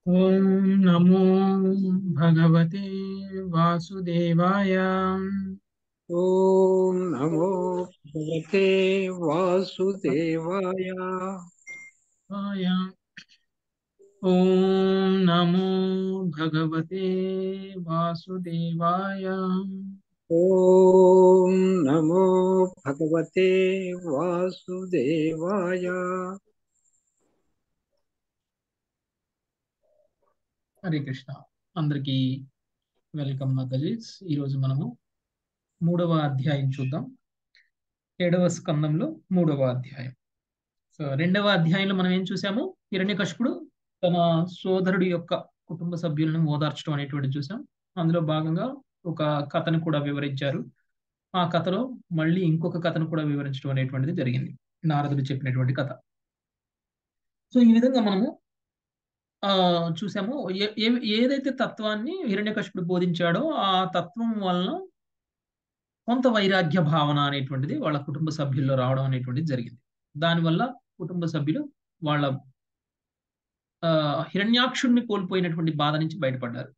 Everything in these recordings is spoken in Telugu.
ॐ नमो भगवते वासुदेवाय ॐ नमो भगवते वासुदेवाय आय ॐ नमो भगवते वासुदेवाय ॐ नमो भगवते वासुदेवाय హరే కృష్ణ అందరికీ వెల్కమ్ మదలీస్ ఈరోజు మనము మూడవ అధ్యాయం చూద్దాం ఏడవ స్కందంలో మూడవ అధ్యాయం సో రెండవ అధ్యాయంలో మనం ఏం చూసాము హిరణ్యకశిపుడు తన సోదరుడి యొక్క కుటుంబ సభ్యులను ఓదార్చడం అనేటువంటి చూసాం అందులో భాగంగా ఒక కథను కూడా వివరించారు ఆ కథలో మళ్ళీ ఇంకొక కథను కూడా వివరించడం అనేటువంటిది జరిగింది నారదుడు చెప్పినటువంటి కథ సో ఈ విధంగా మనము ఆ చూసాము ఏ- ఏ- ఏదైతే తత్వాన్ని హిరణ్యకశిపుడు బోధించాడో ఆ తత్వం వలన కొంత వైరాగ్య భావన అనేటువంటిది వాళ్ళ కుటుంబ సభ్యుల్లో రావడం అనేటువంటిది జరిగింది దానివల్ల కుటుంబ సభ్యులు వాళ్ళ ఆ హిరణ్యాక్షుడిని కోల్పోయినటువంటి బాధ నుంచి బయటపడ్డారు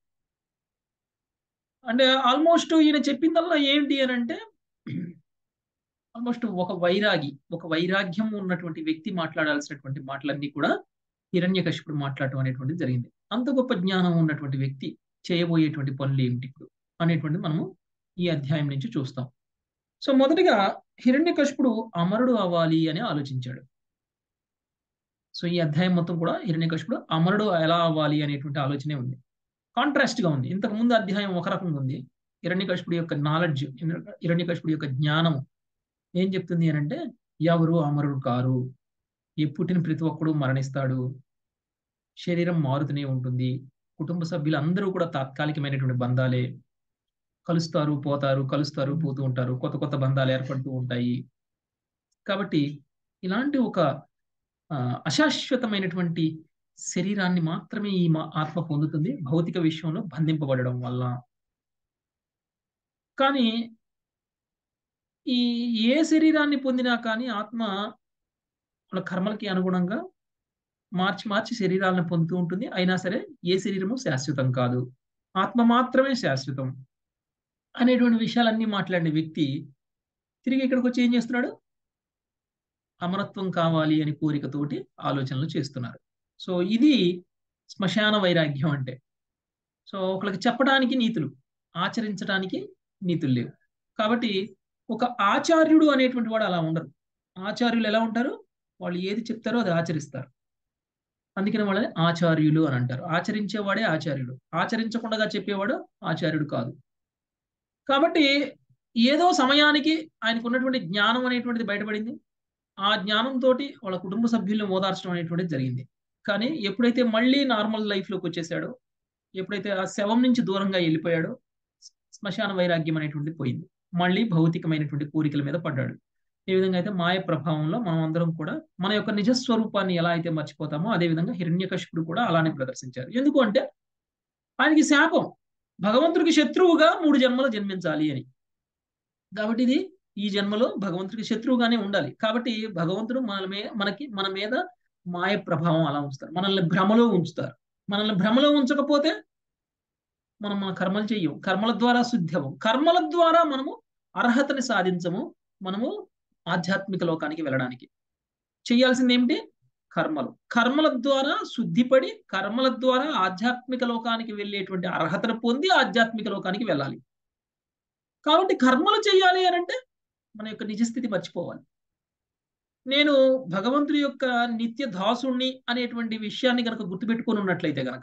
అంటే ఆల్మోస్ట్ ఈయన చెప్పిందల్లా ఏంటి అని అంటే ఆల్మోస్ట్ ఒక వైరాగి ఒక వైరాగ్యం ఉన్నటువంటి వ్యక్తి మాట్లాడాల్సినటువంటి మాటలన్నీ కూడా హిరణ్యకశిపుడు మాట్లాడటం అనేటువంటిది జరిగింది అంత గొప్ప జ్ఞానం ఉన్నటువంటి వ్యక్తి చేయబోయేటువంటి పనులు ఏమిటి ఇప్పుడు అనేటువంటి మనము ఈ అధ్యాయం నుంచి చూస్తాం సో మొదటిగా హిరణ్యకశిపుడు అమరుడు అవ్వాలి అని ఆలోచించాడు సో ఈ అధ్యాయం మొత్తం కూడా హిరణ్యకశిపుడు అమరుడు ఎలా అవ్వాలి అనేటువంటి ఆలోచనే ఉంది కాంట్రాస్ట్ గా ఉంది ఇంతకు ముందు అధ్యాయం ఒక రకంగా ఉంది హిరణ్యకశిపుడి యొక్క నాలెడ్జ్ హిరణ్యకశిపుడి యొక్క జ్ఞానం ఏం చెప్తుంది అని అంటే ఎవరు అమరుడు కారు ఈ పుట్టిన ప్రతి ఒక్కడు మరణిస్తాడు శరీరం మారుతూనే ఉంటుంది కుటుంబ సభ్యులు అందరూ కూడా తాత్కాలికమైనటువంటి బంధాలే కలుస్తారు పోతారు కలుస్తారు పోతూ ఉంటారు కొత్త కొత్త బంధాలు ఏర్పడుతూ ఉంటాయి కాబట్టి ఇలాంటి ఒక ఆ, అశాశ్వతమైనటువంటి శరీరాన్ని మాత్రమే ఈ మా- ఆత్మ పొందుతుంది భౌతిక విషయంలో బంధింపబడడం వల్ల కానీ ఈ ఏ శరీరాన్ని పొందినా కానీ ఆత్మ వాళ్ళ కర్మలకి అనుగుణంగా మార్చి మార్చి శరీరాలను పొందుతూ ఉంటుంది అయినా సరే ఏ శరీరము శాశ్వతం కాదు ఆత్మ మాత్రమే శాశ్వతం అనేటువంటి విషయాలన్నీ మాట్లాడిన వ్యక్తి తిరిగి ఇక్కడికి వచ్చి ఏం చేస్తున్నాడు అమరత్వం కావాలి అని కోరికతోటి ఆలోచనలు చేస్తున్నారు సో ఇది శ్మశాన వైరాగ్యం అంటే సో ఒకరికి చెప్పడానికి నీతులు ఆచరించడానికి నీతులు లేవు కాబట్టి ఒక ఆచార్యుడు అనేటువంటి వాడు అలా ఉండరు ఆచార్యులు ఎలా ఉంటారు వాళ్ళు ఏది చెప్తారో అది ఆచరిస్తారు అందుకని వాళ్ళని ఆచార్యులు అని అంటారు ఆచరించేవాడే ఆచార్యుడు ఆచరించకుండా చెప్పేవాడు ఆచార్యుడు కాదు కాబట్టి ఏదో సమయానికి ఆయనకు ఉన్నటువంటి జ్ఞానం అనేటువంటిది బయటపడింది ఆ జ్ఞానంతో వాళ్ళ కుటుంబ సభ్యులను ఓదార్చడం అనేటువంటిది జరిగింది కానీ ఎప్పుడైతే మళ్ళీ నార్మల్ లైఫ్లోకి వచ్చేసాడో ఎప్పుడైతే ఆ శవం నుంచి దూరంగా వెళ్ళిపోయాడో శ్మశాన వైరాగ్యం అనేటువంటిది పోయింది మళ్ళీ భౌతికమైనటువంటి కోరికల మీద పడ్డాడు ఏ విధంగా అయితే మాయ ప్రభావంలో మనం అందరం కూడా మన యొక్క నిజ స్వరూపాన్ని ఎలా అయితే మర్చిపోతామో అదే విధంగా హిరణ్యకశిపుడు కూడా అలానే ప్రదర్శించారు ఎందుకు అంటే ఆయనకి శాపం భగవంతుడికి శత్రువుగా మూడు జన్మలు జన్మించాలి అని కాబట్టి ఇది ఈ జన్మలో భగవంతుడికి శత్రువుగానే ఉండాలి కాబట్టి భగవంతుడు మన మే మనకి మన మీద మాయ ప్రభావం అలా ఉంచుతారు మనల్ని భ్రమలో ఉంచుతారు మనల్ని భ్రమలో ఉంచకపోతే మనం మన కర్మలు చెయ్యం కర్మల ద్వారా శుద్ధి అవ్వం కర్మల ద్వారా మనము అర్హతని సాధించము మనము ఆధ్యాత్మిక లోకానికి వెళ్ళడానికి చేయాల్సింది ఏమిటి కర్మలు కర్మల ద్వారా శుద్ధిపడి కర్మల ద్వారా ఆధ్యాత్మిక లోకానికి వెళ్ళేటువంటి అర్హతను పొంది ఆధ్యాత్మిక లోకానికి వెళ్ళాలి కాబట్టి కర్మలు చేయాలి అని అంటే మన యొక్క నిజస్థితి మర్చిపోవాలి నేను భగవంతుడి యొక్క నిత్య దాసుణ్ణి అనేటువంటి విషయాన్ని కనుక గుర్తుపెట్టుకొని ఉన్నట్లయితే గనక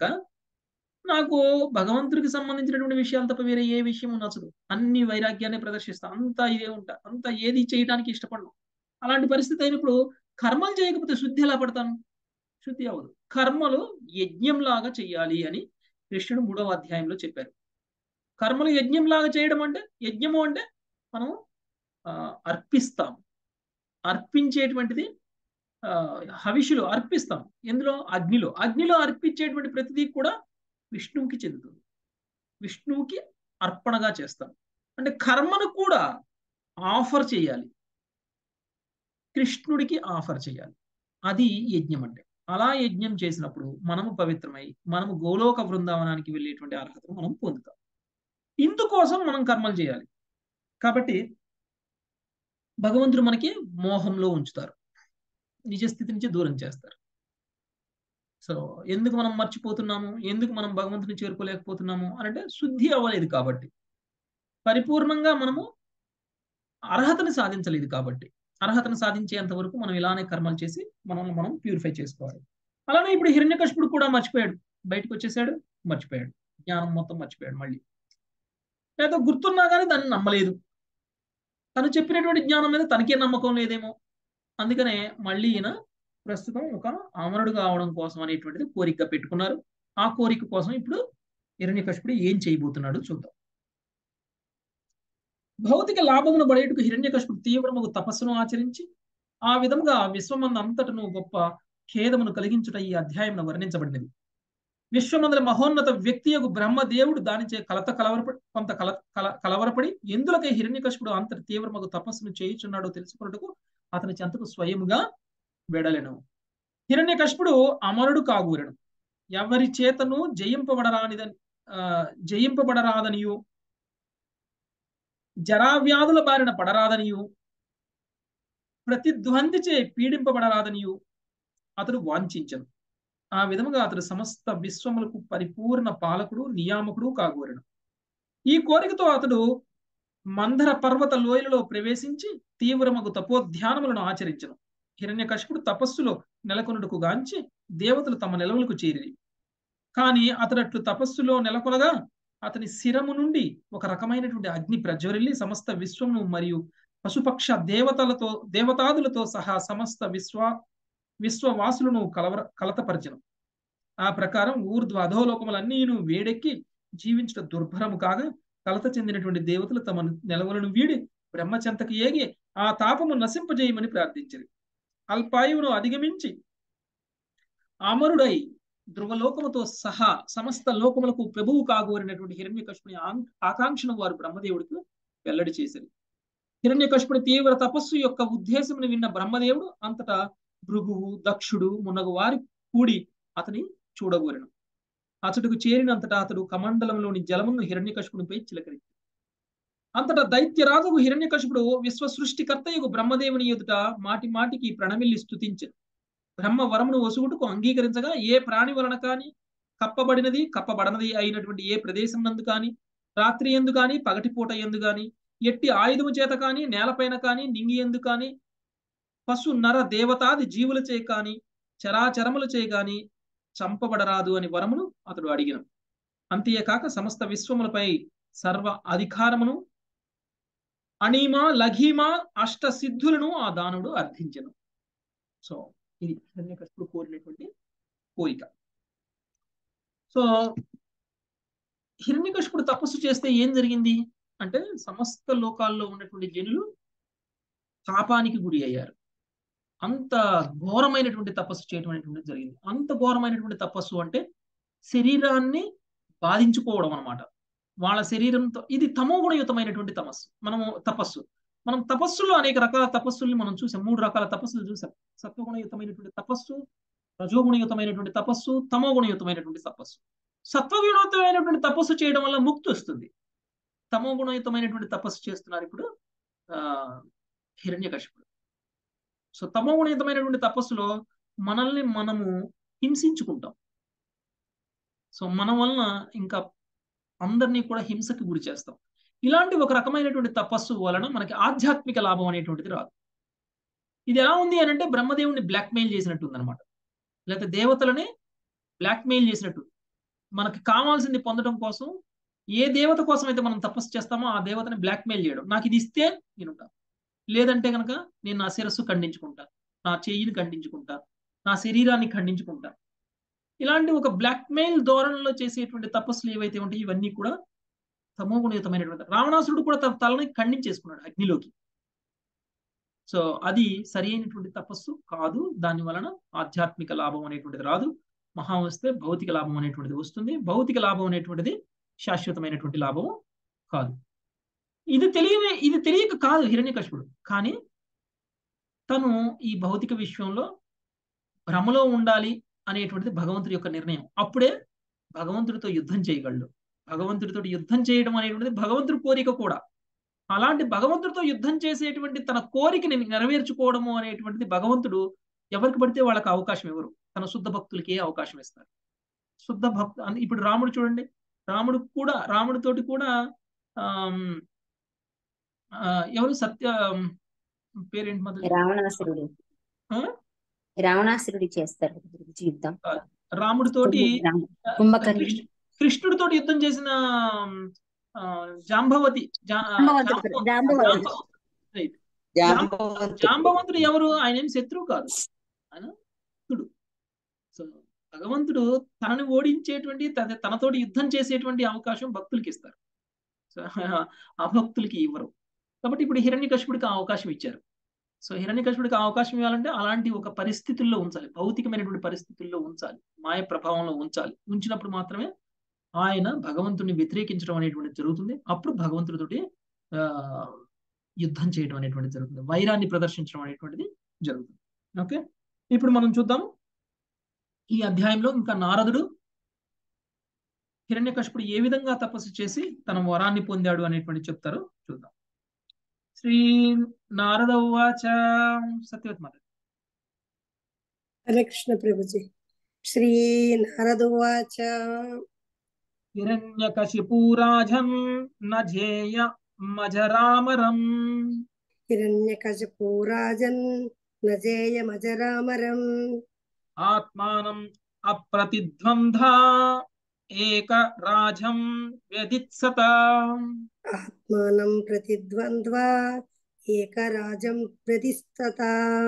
నాకు భగవంతుడికి సంబంధించినటువంటి విషయాలు తప్ప వేరే ఏ విషయం నచ్చదు అన్ని వైరాగ్యాన్ని ప్రదర్శిస్తా అంతా ఇదే ఉంటా అంతా ఏది చేయడానికి ఇష్టపడను అలాంటి పరిస్థితి అయినప్పుడు కర్మలు చేయకపోతే శుద్ధి ఎలా పడతాను శుద్ధి అవ్వదు కర్మలు యజ్ఞంలాగా చెయ్యాలి అని కృష్ణుడు మూడవ అధ్యాయంలో చెప్పారు కర్మలు యజ్ఞంలాగా చేయడం అంటే యజ్ఞము అంటే మనం ఆ, అర్పిస్తాం అర్పించేటువంటిది ఆ, హవిషులు అర్పిస్తాం ఎందులో అగ్నిలో అగ్నిలో అర్పించేటువంటి ప్రతిదీ కూడా విష్ణువుకి చెందుతుంది విష్ణువుకి అర్పణగా చేస్తాం అంటే కర్మను కూడా ఆఫర్ చేయాలి కృష్ణుడికి ఆఫర్ చేయాలి అది యజ్ఞం అంటే అలా యజ్ఞం చేసినప్పుడు మనము పవిత్రమై మనము గోలోక బృందావనానికి వెళ్ళేటువంటి అర్హతను మనం పొందుతాం ఇందుకోసం మనం కర్మలు చేయాలి కాబట్టి భగవంతుడు మనకి మోహంలో ఉంచుతారు నిజస్థితి నుంచి దూరం చేస్తారు సో ఎందుకు మనం మర్చిపోతున్నాము ఎందుకు మనం భగవంతుని చేరుకోలేకపోతున్నాము అని అంటే శుద్ధి అవ్వలేదు కాబట్టి పరిపూర్ణంగా మనము అర్హతను సాధించలేదు కాబట్టి అర్హతను సాధించేంత వరకు మనం ఇలానే కర్మలు చేసి మనల్ని మనం ప్యూరిఫై చేసుకోవాలి అలానే ఇప్పుడు హిరణ్యకశిపుడు కూడా మర్చిపోయాడు బయటకు వచ్చేసాడు మర్చిపోయాడు జ్ఞానం మొత్తం మర్చిపోయాడు మళ్ళీ లేదా గుర్తున్నా కానీ దాన్ని నమ్మలేదు తను చెప్పినటువంటి జ్ఞానం మీద తనకే నమ్మకం లేదేమో అందుకనే మళ్ళీ ఈయన ప్రస్తుతం ఒక అమరుడు కావడం కోసం అనేటువంటిది కోరిక పెట్టుకున్నారు ఆ కోరిక కోసం ఇప్పుడు హిరణ్యకశిపుడు ఏం చేయబోతున్నాడు చూద్దాం భౌతిక లాభమును పడేటుకు హిరణ్యకశిపుడు తీవ్రముగు తపస్సును ఆచరించి ఆ విధముగా విశ్వమంద అంతటను గొప్ప ఖేదమును కలిగించుట ఈ అధ్యాయం వర్ణించబడినది విశ్వమందల మహోన్నత వ్యక్తి యొక్క బ్రహ్మదేవుడు దానిచే కలత కలవరపడి కొంత కల కల కలవరపడి ఎందులకై హిరణ్యకశిపుడు అంతటి తీవ్రమగు తపస్సును చేయుచున్నాడో తెలుసుకున్నట్టుకు అతని చెంతకు స్వయముగా వెడలెను హిరణ్యకశిపుడు అమరుడు కాగూరెను ఎవరి చేతను జయింపబడరానిదని ఆ జయింపబడరాదనియు జరావ్యాధుల బారిన పడరాదనియు ప్రతిద్వందిచే పీడింపబడరాదనియు అతడు వాంఛించను ఆ విధముగా అతడు సమస్త విశ్వములకు పరిపూర్ణ పాలకుడు నియామకుడు కాగోరెను ఈ కోరికతో అతడు మందర పర్వత లోయలలో ప్రవేశించి తీవ్రమగు తపోధ్యానములను ఆచరించను హిరణ్యకశిపుడు తపస్సులో నెలకొనుటకు గాంచి దేవతలు తమ నిలవలకు చేరిరి కానీ అతడట్లు తపస్సులో నెలకొనగా అతని శిరము నుండి ఒక రకమైనటువంటి అగ్ని ప్రజ్వరిల్లి సమస్త విశ్వమును మరియు పశుపక్ష దేవతలతో దేవతాదులతో సహా సమస్త విశ్వ విశ్వవాసులను కలవర కలతపరచను ఆ ప్రకారం ఊర్ధ్వ అధోలోకములన్నీను వేడెక్కి జీవించట దుర్భరము కాగా కలత చెందినటువంటి దేవతలు తమ నెలవలను వీడి బ్రహ్మచెంతకు ఏగి ఆ తాపము నశింపజేయమని ప్రార్థించరు అల్పాయువును అధిగమించి అమరుడై ధ్రువలోకముతో సహా సమస్త లోకములకు ప్రభువు కాగోరినటువంటి హిరణ్యకశుని ఆకాంక్షను వారు బ్రహ్మదేవుడికి వెల్లడి చేశారు హిరణ్యకశుపుడి తీవ్ర తపస్సు యొక్క ఉద్దేశమును విన్న బ్రహ్మదేవుడు అంతటా భృగువు దక్షుడు మున్నగు వారి కూడి అతని చూడగోరెను అతడుకు చేరినంతటా అతడు కమండలంలోని జలమును హిరణ్యకశుపునిపై చిలకరి అంతటా దైత్యరాజుకు హిరణ్యకశుపుడు విశ్వ సృష్టికర్తయకు బ్రహ్మదేవుని ఎదుట మాటి మాటికి ప్రణమిల్లి స్థుతించను బ్రహ్మ వరమును వసుగుటకు అంగీకరించగా ఏ ప్రాణి వలన కాని కప్పబడినది కప్పబడనది అయినటువంటి ఏ ప్రదేశం నందు కాని రాత్రి ఎందు కాని పగటిపూట ఎందు కాని ఎట్టి ఆయుధము చేత కాని నేలపైన కాని నింగి ఎందు కాని పశు నర దేవతాది జీవులచే కాని చరాచరముల చే కాని చంపబడరాదు అని వరమును అతడు అడిగిన అంతేకాక సమస్త విశ్వములపై సర్వ అధికారమును అణీమా లఘీమా అష్ట సిద్ధులను ఆ దానుడు అర్థించను సో ఇది హిరణ్యకశిపుడు కోరినటువంటి కోరిక సో హిరణ్యకశిపుడు తపస్సు చేస్తే ఏం జరిగింది అంటే సమస్త లోకాల్లో ఉన్నటువంటి జనులు పాపానికి గురి అయ్యారు అంత ఘోరమైనటువంటి తపస్సు చేయడం అనేటువంటిది జరిగింది అంత ఘోరమైనటువంటి తపస్సు అంటే శరీరాన్ని బాధించుకోవడం అనమాట వాళ్ళ శరీరంతో ఇది తమోగుణయుతమైనటువంటి తపస్సు మనము తపస్సు మనం తపస్సులో అనేక రకాల తపస్సుల్ని మనం చూసాం మూడు రకాల తపస్సులు చూసాం సత్వగుణయుతమైనటువంటి తపస్సు రజోగుణయుతమైనటువంటి తపస్సు తమోగుణయుతమైనటువంటి తపస్సు సత్వగుణయుతమైనటువంటి తపస్సు చేయడం వల్ల ముక్తి వస్తుంది తమోగుణయుతమైనటువంటి తపస్సు చేస్తున్నారు ఇప్పుడు ఆ హిరణ్యకశిపుడు సో తమోగుణయుతమైనటువంటి తపస్సులో మనల్ని మనము హింసించుకుంటాం సో మన వలన ఇంకా అందరినీ కూడా హింసకి గురి చేస్తాం ఇలాంటి ఒక రకమైనటువంటి తపస్సు వలన మనకి ఆధ్యాత్మిక లాభం అనేటువంటిది రాదు ఇది ఎలా ఉంది అని అంటే బ్రహ్మదేవుని బ్లాక్మెయిల్ చేసినట్టు ఉందన్నమాట లేకపోతే దేవతలని బ్లాక్మెయిల్ చేసినట్టు మనకి కావాల్సింది పొందడం కోసం ఏ దేవత కోసం అయితే మనం తపస్సు చేస్తామో ఆ దేవతని బ్లాక్మెయిల్ చేయడం నాకు ఇది ఇస్తే నేను ఉంటాను లేదంటే కనుక నేను నా శిరస్సు ఖండించుకుంటా నా చెయ్యిని ఖండించుకుంటా నా శరీరాన్ని ఖండించుకుంటా ఇలాంటి ఒక బ్లాక్మెయిల్ ధోరణిలో చేసేటువంటి తపస్సులు ఏవైతే ఉంటాయి ఇవన్నీ కూడా తమోగుణయుతమైనటువంటి రావణాసురుడు కూడా తన తలని ఖండించేసుకున్నాడు అగ్నిలోకి సో అది సరి అయినటువంటి తపస్సు కాదు దాని వలన ఆధ్యాత్మిక లాభం అనేటువంటిది రాదు మహా వస్తే భౌతిక లాభం అనేటువంటిది వస్తుంది భౌతిక లాభం అనేటువంటిది శాశ్వతమైనటువంటి లాభం కాదు ఇది తెలియని ఇది తెలియక కాదు హిరణ్యకశిపుడు కానీ తను ఈ భౌతిక విశ్వంలో భ్రమలో ఉండాలి అనేటువంటిది భగవంతుడి యొక్క నిర్ణయం అప్పుడే భగవంతుడితో యుద్ధం చేయగలడు భగవంతుడితో యుద్ధం చేయడం అనేటువంటిది భగవంతుడి కోరిక కూడా అలాంటి భగవంతుడితో యుద్ధం చేసేటువంటి తన కోరికని నెరవేర్చుకోవడము అనేటువంటిది భగవంతుడు ఎవరికి పడితే వాళ్ళకి అవకాశం ఇవ్వరు తన శుద్ధ భక్తులకి అవకాశం ఇస్తారు శుద్ధ భక్తు అన్- ఇప్పుడు రాముడు చూడండి రాముడు కూడా రాముడితోటి కూడా ఆమ్, ఆ, ఎవరు సత్య పేరేంటి మొదలు రావణాసురుడు ఆ? రావణాసురుడు చేస్తారు యుద్ధం రాముడితోటి రామ- కుంభకర్ణుడు కృష్ణ- కృష్ణుడితోటి యుద్ధం చేసిన ఆ, జాంబవతి జా- జాంబవంతుడు, జాంబవ- జాంబవంతుడు. జాంబవ- right. జాంబవంతుడు ఎవరు ఆయన ఏం శత్రువు కాదు ఆయన భక్తుడు సో భగవంతుడు తనని ఓడించేటువంటి తన- తనతోటి యుద్ధం చేసేటువంటి అవకాశం భక్తులకి ఇస్తారు సో అభక్తులకి ఇవ్వరు కాబట్టి ఇప్పుడు హిరణ్యకశిపుడికి ఆ అవకాశం ఇచ్చారు సో హిరణ్యకశిపుడికి ఆ అవకాశం ఇవ్వాలంటే అలాంటి ఒక పరిస్థితుల్లో ఉంచాలి భౌతికమైనటువంటి పరిస్థితుల్లో ఉంచాలి మాయ ప్రభావంలో ఉంచాలి ఉంచినప్పుడు మాత్రమే ఆయన భగవంతుడిని వ్యతిరేకించడం అనేటువంటిది జరుగుతుంది అప్పుడు భగవంతుడితోటి ఆ యుద్ధం చేయడం అనేటువంటిది జరుగుతుంది వైరాన్ని ప్రదర్శించడం అనేటువంటిది జరుగుతుంది ఓకే ఇప్పుడు మనం చూద్దాం ఈ అధ్యాయంలో ఇంకా నారదుడు హిరణ్యకశిపుడు ఏ విధంగా తపస్సు చేసి తన వరాన్ని పొందాడు అనేటువంటి చెప్తారు చూద్దాం శ్రీ నారద ఉవాచ సత్యవతి మాత హరే కృష్ణ ప్రభుజీ శ్రీ నారదువాచ హిరణ్యకశిపూరాజన్ నజేయ మజరామరం హిరణ్యకశపూరాజన్ నజేయమజరామరం ఆత్మానం అప్రతిద్వంద్వ ఏక రాజం వ్యదిత్సత ఆత్మానం ప్రతిద్వంద్వ ఏకరాజం ప్రతిస్తత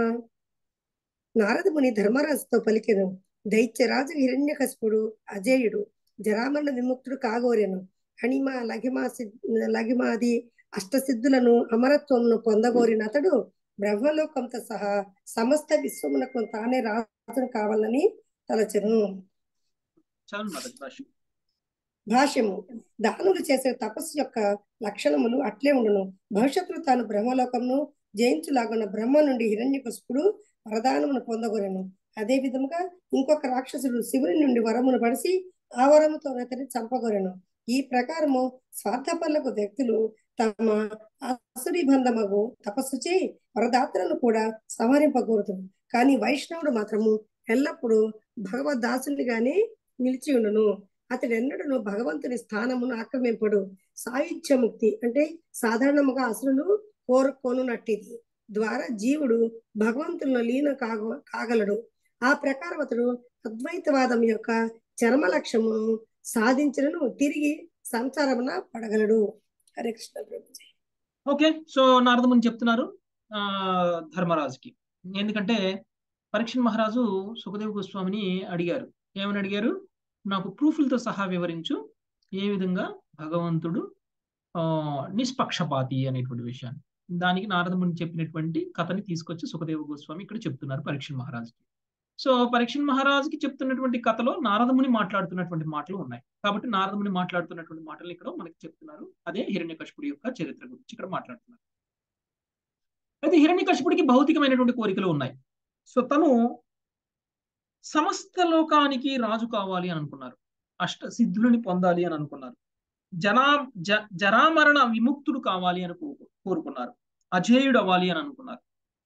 నారదముని ధర్మరాజుతో పలికెను దైత్యరాజు హిరణ్యకశిపుడు అజేయుడు జరామరణ విముక్తుడు కాగోరెను హణిమ లఘిమ లఘిమాది అష్టసిద్ధులను అమరత్వమును పొందగోరిన అతడు బ్రహ్మలోకంతో సహా సమస్త విశ్వమునకు తానే రాజును కావాలని తలచెను చదువు మాత భాష్యం భాష్యము దానులు చేసే తపస్సు యొక్క లక్షణములు అట్లే ఉండును భవిష్యత్తులో తాను బ్రహ్మలోకమును జయించులాగున్న బ్రహ్మ నుండి హిరణ్యకశిపుడు వరదానమును పొందగొరెను అదే విధముగా ఇంకొక రాక్షసుడు శివుని నుండి వరమును పడిసి ఆ వరముతో అతని చంపగొరెను ఈ ప్రకారము స్వార్థపరులకు వ్యక్తులు తమ అసురి బంధమగు తపస్సు చేయి వరదాత్రను కూడా సంహరింపకూడదు కానీ వైష్ణవుడు మాత్రము ఎల్లప్పుడూ భగవద్దాసునిగానే నిలిచి ఉండును అతడు ఎన్నడను భగవంతుని స్థానమును ఆక్రమింపడు సాయుధ్యముక్తి అంటే సాధారణముగా అసురులు కోరుకొనున్నట్టిది ద్వారా జీవుడు భగవంతునిలో లీనం కాగ కాగలడు ఆ ప్రకారం అతడు అద్వైతవాదం యొక్క చర్మ లక్ష్యమును సాధించలను తిరిగి సంసారమున పడగలడు హరే కృష్ణ ప్రభుజీ ఓకే సో నారదముని చెప్తున్నారు ఆ ధర్మరాజుకి ఎందుకంటే పరీక్ష మహారాజు సుఖదేవ్ గోస్వామిని అడిగారు ఏమని అడిగారు నాకు ప్రూఫ్లతో సహా వివరించు ఏ విధంగా భగవంతుడు ఆ నిష్పక్షపాతి అనేటువంటి విషయాన్ని దానికి నారదముని చెప్పినటువంటి కథని తీసుకొచ్చి సుఖదేవ గోస్వామి ఇక్కడ చెప్తున్నారు పరీక్ష మహారాజుకి సో పరీక్ష మహారాజుకి చెప్తున్నటువంటి కథలో నారదముని మాట్లాడుతున్నటువంటి మాటలు ఉన్నాయి కాబట్టి నారదముని మాట్లాడుతున్నటువంటి మాటలు ఇక్కడ మనకి చెప్తున్నారు అదే హిరణ్యకశిపుడి యొక్క చరిత్ర గురించి ఇక్కడ మాట్లాడుతున్నారు అయితే హిరణ్యకశిపుడికి భౌతికమైనటువంటి కోరికలు ఉన్నాయి సో తను సమస్త లోకానికి రాజు కావాలి అని అనుకున్నారు అష్ట సిద్ధులని పొందాలి అని అనుకున్నారు జనా జ జరామరణ విముక్తుడు కావాలి అని కో- కోరుకున్నారు అజేయుడు అవ్వాలి అని అనుకున్నారు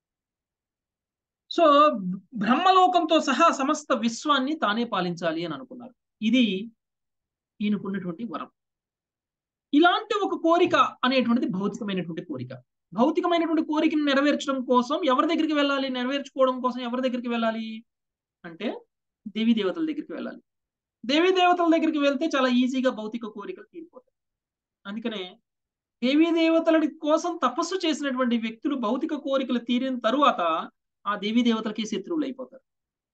సో బ్రహ్మలోకంతో సహా సమస్త విశ్వాన్ని తానే పాలించాలి అని అనుకున్నారు ఇది ఈయనకున్నటువంటి వరం ఇలాంటి ఒక కోరిక అనేటువంటిది భౌతికమైనటువంటి కోరిక భౌతికమైనటువంటి కోరికను నెరవేర్చడం కోసం ఎవరి దగ్గరికి వెళ్ళాలి నెరవేర్చుకోవడం కోసం ఎవరి దగ్గరికి వెళ్ళాలి అంటే దేవీ దేవతల దగ్గరికి వెళ్ళాలి దేవీ దేవతల దగ్గరికి వెళ్తే చాలా ఈజీగా భౌతిక కోరికలు తీరిపోతాయి అందుకనే దేవీ దేవతల కోసం తపస్సు చేసినటువంటి వ్యక్తులు భౌతిక కోరికలు తీరిన తరువాత ఆ దేవీ దేవతలకి శత్రువులు అయిపోతారు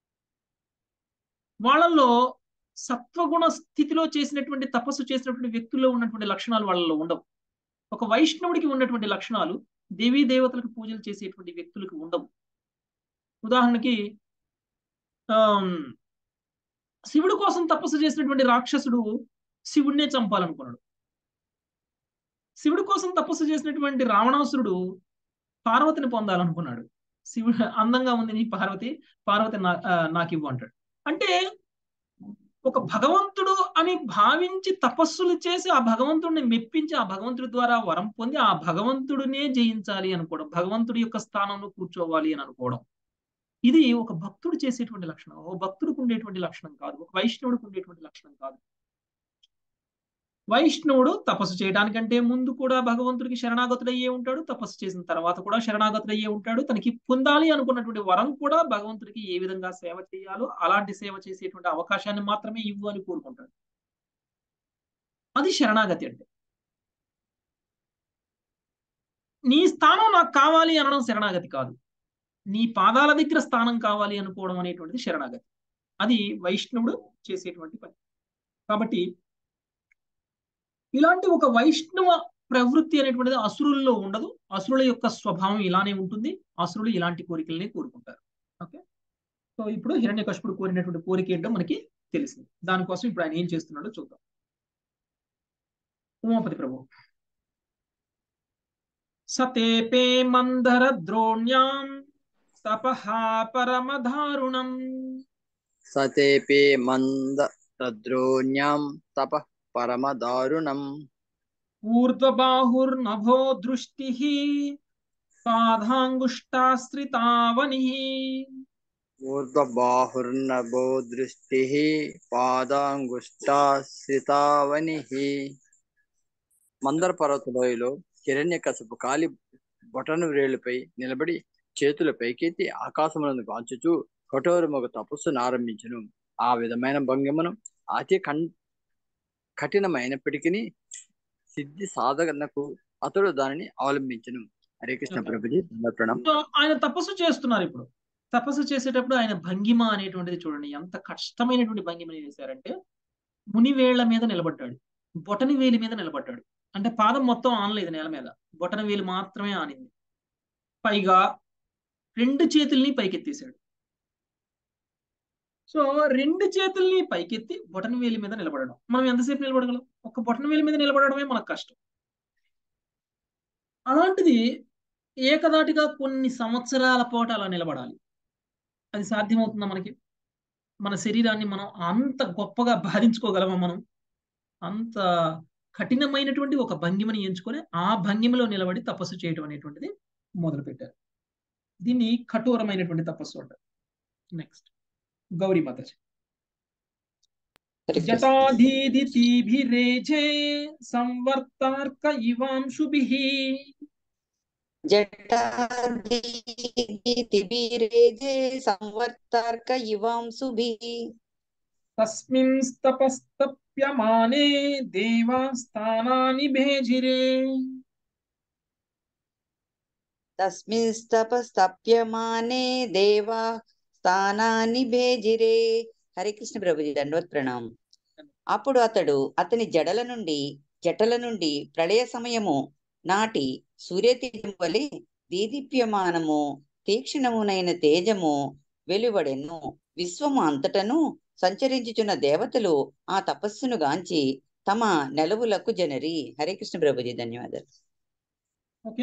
వాళ్ళల్లో సత్వగుణ స్థితిలో చేసినటువంటి తపస్సు చేసినటువంటి వ్యక్తుల్లో ఉన్నటువంటి లక్షణాలు వాళ్ళలో ఉండవు ఒక వైష్ణవుడికి ఉన్నటువంటి లక్షణాలు దేవీ దేవతలకు పూజలు చేసేటువంటి వ్యక్తులకు ఉండవు ఉదాహరణకి ఆమ్, శివుడి కోసం తపస్సు చేసినటువంటి రాక్షసుడు శివుడినే చంపాలనుకున్నాడు శివుడి కోసం తపస్సు చేసినటువంటి రావణాసురుడు పార్వతిని పొందాలనుకున్నాడు శివుడు అందంగా ఉంది నీ పార్వతి పార్వతి నా ఆ, నాకు ఇవ్వు అంటాడు అంటే ఒక భగవంతుడు అని భావించి తపస్సులు చేసి ఆ భగవంతుడిని మెప్పించి ఆ భగవంతుడి ద్వారా వరం పొంది ఆ భగవంతుడినే జయించాలి అనుకోవడం భగవంతుడి యొక్క స్థానంలో కూర్చోవాలి అని అనుకోవడం ఇది ఒక భక్తుడు చేసేటువంటి లక్షణం ఒక భక్తుడికి ఉండేటువంటి లక్షణం కాదు ఒక వైష్ణవుడికి ఉండేటువంటి లక్షణం కాదు వైష్ణవుడు తపస్సు చేయడానికంటే ముందు కూడా భగవంతుడికి శరణాగతుడయ్యే ఉంటాడు తపస్సు చేసిన తర్వాత కూడా శరణాగతుడయ్యే ఉంటాడు తనకి పొందాలి అనుకున్నటువంటి వరం కూడా భగవంతుడికి ఏ విధంగా సేవ చేయాలో అలాంటి సేవ చేసేటువంటి అవకాశాన్ని మాత్రమే ఇవ్వు అని కోరుకుంటాడు అది శరణాగతి అంటే నీ స్థానం నాకు కావాలి అనడం శరణాగతి కాదు నీ పాదాల దగ్గర స్థానం కావాలి అనుకోవడం అనేటువంటిది శరణాగతి అది వైష్ణవుడు చేసేటువంటి పని కాబట్టి ఇలాంటి ఒక వైష్ణవ ప్రవృత్తి అనేటువంటిది అసురుల్లో ఉండదు అసురుల యొక్క స్వభావం ఇలానే ఉంటుంది అసురులు ఇలాంటి కోరికలనే కోరుకుంటారు ఓకే సో ఇప్పుడు హిరణ్యకశిపుడు కోరినటువంటి కోరిక ఏంటో మనకి తెలిసింది దానికోసం ఇప్పుడు ఆయన ఏం చేస్తున్నాడో చూద్దాం ఉమాపతి ప్రభు సతేపే మందర ద్రోణ్యాం తపః పరమధారుణం సతేపే మంద తద్రోణ్యాం తప పరమదారుణం ఊర్ధ్వబాహుర్నభో దృష్టి పాదాంగుష్టాశ్రితావని ఊర్ధ్వబాహుర్నభో దృష్టి పాదాంగుష్టాశ్రితావని మందర పర్వత లోయలో హిరణ్యకశపు కాలి బొటను వ్రేలుపై నిలబడి చేతుల పైకెత్తి ఆకాశములను కాల్చుచూ కఠోరమొక తపస్సును ఆరంభించును ఆ విధమైన భంగిమను అతి కన్ కఠినమైనప్పటికీ సిద్ధి సాధనకు అతడు దానిని అవలంబించను హరే కృష్ణ Okay. ప్రభుజీ ప్రణం సో ఆయన తపస్సు చేస్తున్నారు ఇప్పుడు తపస్సు చేసేటప్పుడు ఆయన భంగిమ అనేటువంటిది చూడండి ఎంత కష్టమైనటువంటి భంగిమని చేశారంటే మునివేళ్ల మీద నిలబడ్డాడు బొటని వేలి మీద నిలబడ్డాడు అంటే పాదం మొత్తం ఆనలేదు నేల మీద బొటన వేలు మాత్రమే ఆనింది పైగా రెండు చేతుల్ని పైకెత్తేశాడు సో రెండు చేతుల్ని పైకెత్తి బొటన వేలి మీద నిలబడడం మనం ఎంతసేపు నిలబడగలం ఒక బొటన వేలి మీద నిలబడడమే మనకు కష్టం అలాంటిది ఏకదాటిగా కొన్ని సంవత్సరాల పాటు అలా నిలబడాలి అది సాధ్యమవుతుందా మనకి మన శరీరాన్ని మనం అంత గొప్పగా బాధించుకోగలమా మనం అంత కఠినమైనటువంటి ఒక భంగిమని ఎంచుకొని ఆ భంగిమలో నిలబడి తపస్సు చేయడం అనేటువంటిది మొదలు పెట్టారు దీన్ని కఠోరమైనటువంటి తపస్సు అంటారు నెక్స్ట్ గౌరీ మాతాజీ జటాధీదితిభిరేజే సంవర్తార్క ఇవాంశుభిః జటాదితిబీరేజే సంవర్తార్క ఇవాంసుభిః తస్మింస్తపస్తప్యమానే దేవాస్థానాని భేజిరే తస్మిస్తపస్తప్యమానే దేవా స్థానాన్ని భేజిరే హరే కృష్ణ ప్రభుజీ దండవత్ ప్రణామం అప్పుడు అతడు అతని జడల నుండి జటల నుండి ప్రళయ సమయము నాటి సూర్యతేజం వలె దీదీప్యమానము తీక్షణమునైన తేజము వెలువడెను విశ్వము అంతటను సంచరించుచున్న దేవతలు ఆ తపస్సును గాంచి తమ నెలవులకు జనరి హరే కృష్ణ ప్రభుజీ ధన్యవాదాలు ఓకే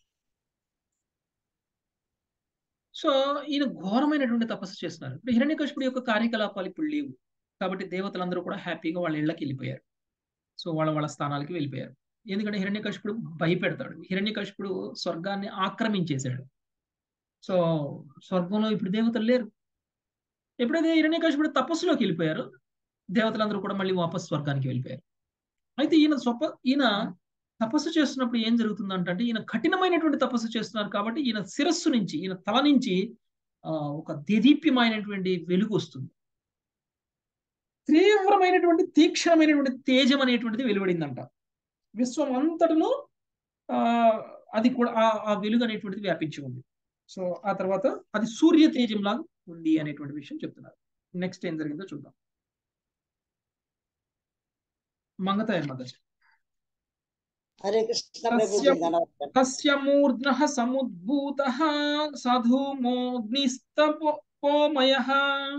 సో ఈయన ఘోరమైనటువంటి తపస్సు చేస్తున్నారు ఇప్పుడు హిరణ్యకశిపుడి యొక్క కార్యకలాపాలు ఇప్పుడు లేవు కాబట్టి దేవతలందరూ కూడా హ్యాపీగా వాళ్ళ ఇళ్ళకి వెళ్ళిపోయారు సో వాళ్ళ వాళ్ళ స్థానాలకి వెళ్ళిపోయారు ఎందుకంటే హిరణ్యకశిపుడు భయపెడతాడు హిరణ్యకశిపుడు స్వర్గాన్ని ఆక్రమించేశాడు సో స్వర్గంలో ఇప్పుడు దేవతలు లేరు ఎప్పుడైతే హిరణ్యకశిపుడు తపస్సులోకి వెళ్ళిపోయారు దేవతలందరూ కూడా మళ్ళీ వాపస్ స్వర్గానికి వెళ్ళిపోయారు అయితే ఈయన స్వప ఈయన తపస్సు చేస్తున్నప్పుడు ఏం జరుగుతుందంటే ఈయన కఠినమైనటువంటి తపస్సు చేస్తున్నారు కాబట్టి ఈయన శిరస్సు నుంచి ఈయన తల నుంచి ఆ, ఒక దేదీప్యమైనటువంటి వెలుగు వస్తుంది తీవ్రమైనటువంటి తీక్షణమైనటువంటి తేజం అనేటువంటిది వెలువడిందంట విశ్వం అంతటిలో ఆ అది కూడా ఆ ఆ వెలుగు అనేటువంటిది వ్యాపించి ఉంది సో ఆ తర్వాత అది సూర్య తేజం లాగా ఉంది అనేటువంటి విషయం చెప్తున్నారు నెక్స్ట్ ఏం జరిగిందో చూద్దాం మంగతాయ మదర్ హరే కృష్ణ ప్రభుజీ, ప్రభుజీ తస్య మూర్ధ్నః సముద్భూతః సధూమోగ్నిస్తపోమయః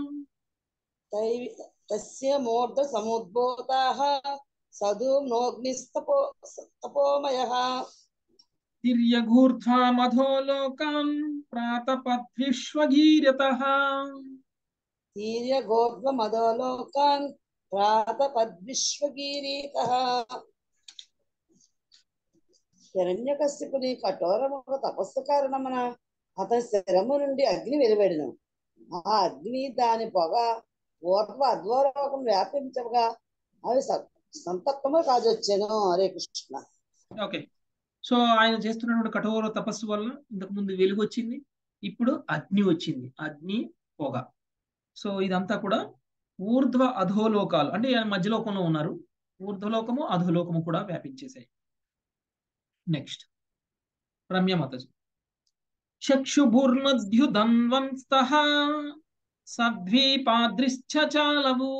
తస్య మూర్ధ సముద్భూతాః సధూమ్నోగ్నిస్తపో తపోమయః తిర్యఘూర్ధ్వా మధో లోకాన్ ప్రాతపద్విశ్వగీర్యతః తీర్య గోత్వ మదోలోకాన్ ప్రాతపద్విశ్వగీరీతః హిరణ్యకశ్యపుని కఠోరముగా తపస్సు కారణమున అతని శిరము నుండి అగ్ని వెలువడిను ఆ అగ్ని దాని పొగ ఊర్వ అధ్వలోకం వ్యాపించగా అవి స- సంతప్తము కాజొచ్చాను హరే కృష్ణ ఓకే సో ఆయన చేస్తున్నటువంటి కఠోర తపస్సు వల్ల ఇంతకు ముందు వెలుగు వచ్చింది ఇప్పుడు అగ్ని వచ్చింది అగ్ని పొగ సో ఇదంతా కూడా ఊర్ధ్వ అధోలోకాలు అంటే ఆయన మధ్యలోకంలో ఉన్నారు ఊర్ధ్వలోకము అధోలోకము కూడా వ్యాపించేశాయి నెక్స్ట్ రమ్యమతజి చక్షుభుర్మధ్యుదన్వంస్తః సద్వీపాద్రిశ్చ చాలవు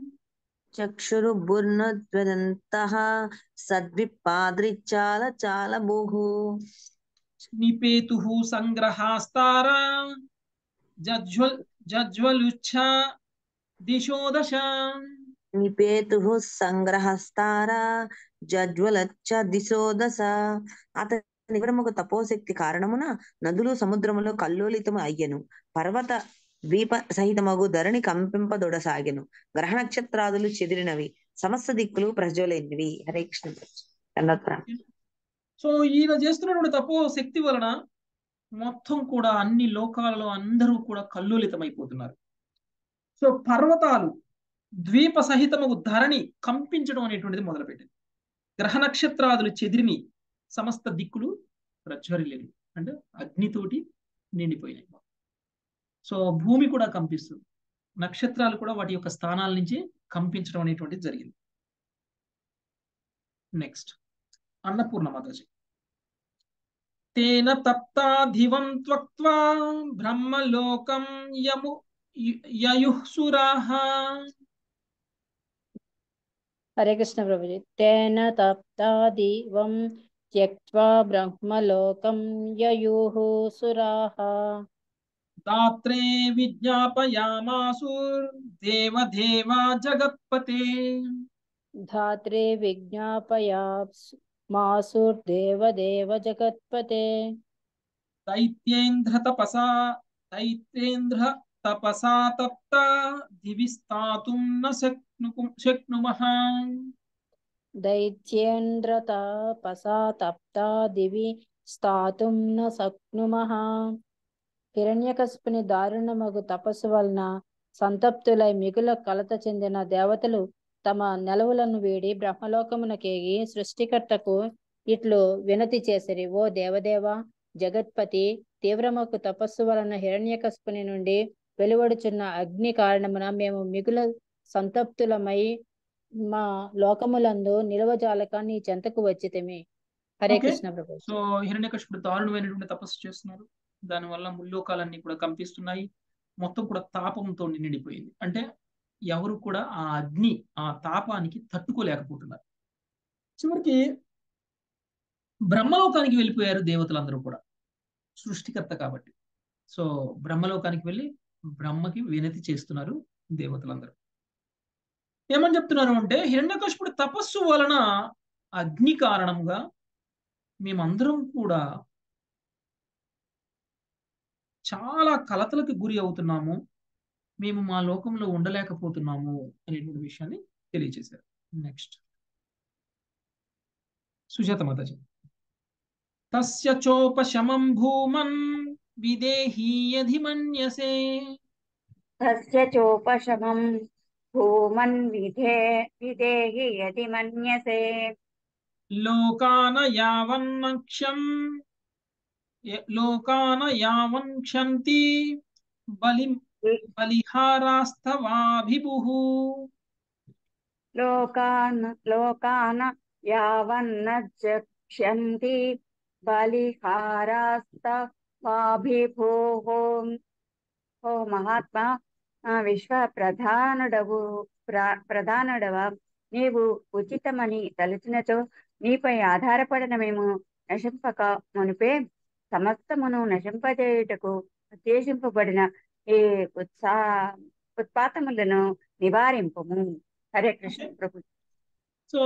చక్షురుబుర్నద్వదంతః సద్విపాద్రిచాల చాల భూః నిపేతు సంగ్రహాస్తారా జజ్వల్ జజ్వలుచ్ఛ దిశో దశ నిపేతు సంగ్రహస్తార జజ్వలచ్చ దిశో దశ అతని వివరముకు తపోశక్తి కారణమున నదులు సముద్రములో కల్లోలితము అయ్యెను పర్వత ద్వీప సహితమగు ధరణి కంపింపదొడసాగెను గ్రహ నక్షత్రాదులు చెదిరినవి సమస్త దిక్కులు ప్రజ్వలైనవి హరే కృష్ణ దండోత్పరం. సో ఈయన చేస్తున్నటువంటి తపో శక్తి వలన మొత్తం కూడా అన్ని లోకాలలో అందరూ కూడా కల్లోలితమైపోతున్నారు సో పర్వతాలు ద్వీప సహితము ధరణి కంపించడం అనేటువంటిది మొదలుపెట్టింది గ్రహ నక్షత్రాదులు చెదిరిని సమస్త దిక్కులు ప్రజ్వరిల్లినవి అంటే అగ్నితోటి నిండిపోయినాయి సో భూమి కూడా కంపిస్తుంది నక్షత్రాలు కూడా వాటి యొక్క స్థానాల నుంచి కంపించడం అనేటువంటిది జరిగింది నెక్స్ట్ అన్నపూర్ణ మాతాజీ తేన తప్తాధివం త్వక్త్వా బ్రహ్మలోకం యము యయుః సురాః హరే కృష్ణ ప్రభుజీ తేన తప్తాదివం త్యక్త్వా బ్రహ్మలోకం యయుః సురాః దాత్రే విజ్ఞాపయామాసుర్ దేవదేవా జగత్పతే ధాత్రే విజ్ఞాపయా మాసుర్దేవదేవ జగత్పతే దైత్యేంద్ర తపసా దైత్యేంద్ర తపసా తప్త దివి స్థాతుం న శక్ను శక్నుమః దైత్యేంద్ర తపసా తప్తా దివి స్థాతుం న శక్నుమః హిరణ్యకశిపుని దారుణమగు తపస్సు వలన సంతప్తులై మిగుల కలత చెందిన దేవతలు తమ నెలవులను వీడి బ్రహ్మలోకమునకేగి సృష్టికర్తకు ఇట్లు వినతి చేసిరి ఓ దేవదేవ జగత్పతి తీవ్రమకు తపస్సు వలన హిరణ్యకశిపుని నుండి వెలువడుచున్న అగ్ని కారణమున మేము మిగుల సంతప్తులమై మా లోకములందు నిలవజాలక నీ చెంతకు వచ్చితిమి హరే Okay. కృష్ణ ప్రభు సో హిరణ్యకశిపుడు దారుణమైనటువంటి తపస్సు చేస్తున్నారు దానివల్ల ముల్లోకాలన్నీ కూడా కంపిస్తున్నాయి మొత్తం కూడా తాపంతో నిండిపోయింది అంటే ఎవరు కూడా ఆ అగ్ని ఆ తాపానికి తట్టుకోలేకపోతున్నారు చివరికి బ్రహ్మలోకానికి వెళ్ళిపోయారు దేవతలందరూ కూడా సృష్టికర్త కాబట్టి సో బ్రహ్మలోకానికి వెళ్ళి బ్రహ్మకి వినతి చేస్తున్నారు దేవతలందరూ ఏమని చెప్తున్నారు అంటే హిరణ్యకశిపుడు తపస్సు వలన అగ్ని కారణంగా మేమందరం కూడా చాలా కలతలకు గురి అవుతున్నాము మేము మా లోకంలో ఉండలేకపోతున్నాము అనేటువంటి విషయాన్ని తెలియజేశారు నెక్స్ట్ సుజాత మాతాజీ తస్య చోపశమం భూమన్ విదేహీ యధి మన్యసే తస్య చోపశమం భూమన్ విధే విదేహి యది మన్యసే లోకాన యావన్నక్షం య- లోకాన యావన్క్షంతి బలి బలిహారాస్తవాభిభుః లోకాన్ లోకాన యావన్నజక్ష్యంతి బలిహారాస్తవాభిభూః ఓ మహాత్మా ఆ విశ్వ ప్రధానుడవు ప్ర ప్రధానుడవ నీవు ఉచితమని తలచినచో నీపై ఆధారపడిన మేము నశింపక మునిపే సమస్తమును నశింపజేయుటకు ఉద్దేశింపబడిన ఈ ఉత్సా ఉత్పాతములను నివారింపము హరే కృష్ణ ప్రభు సో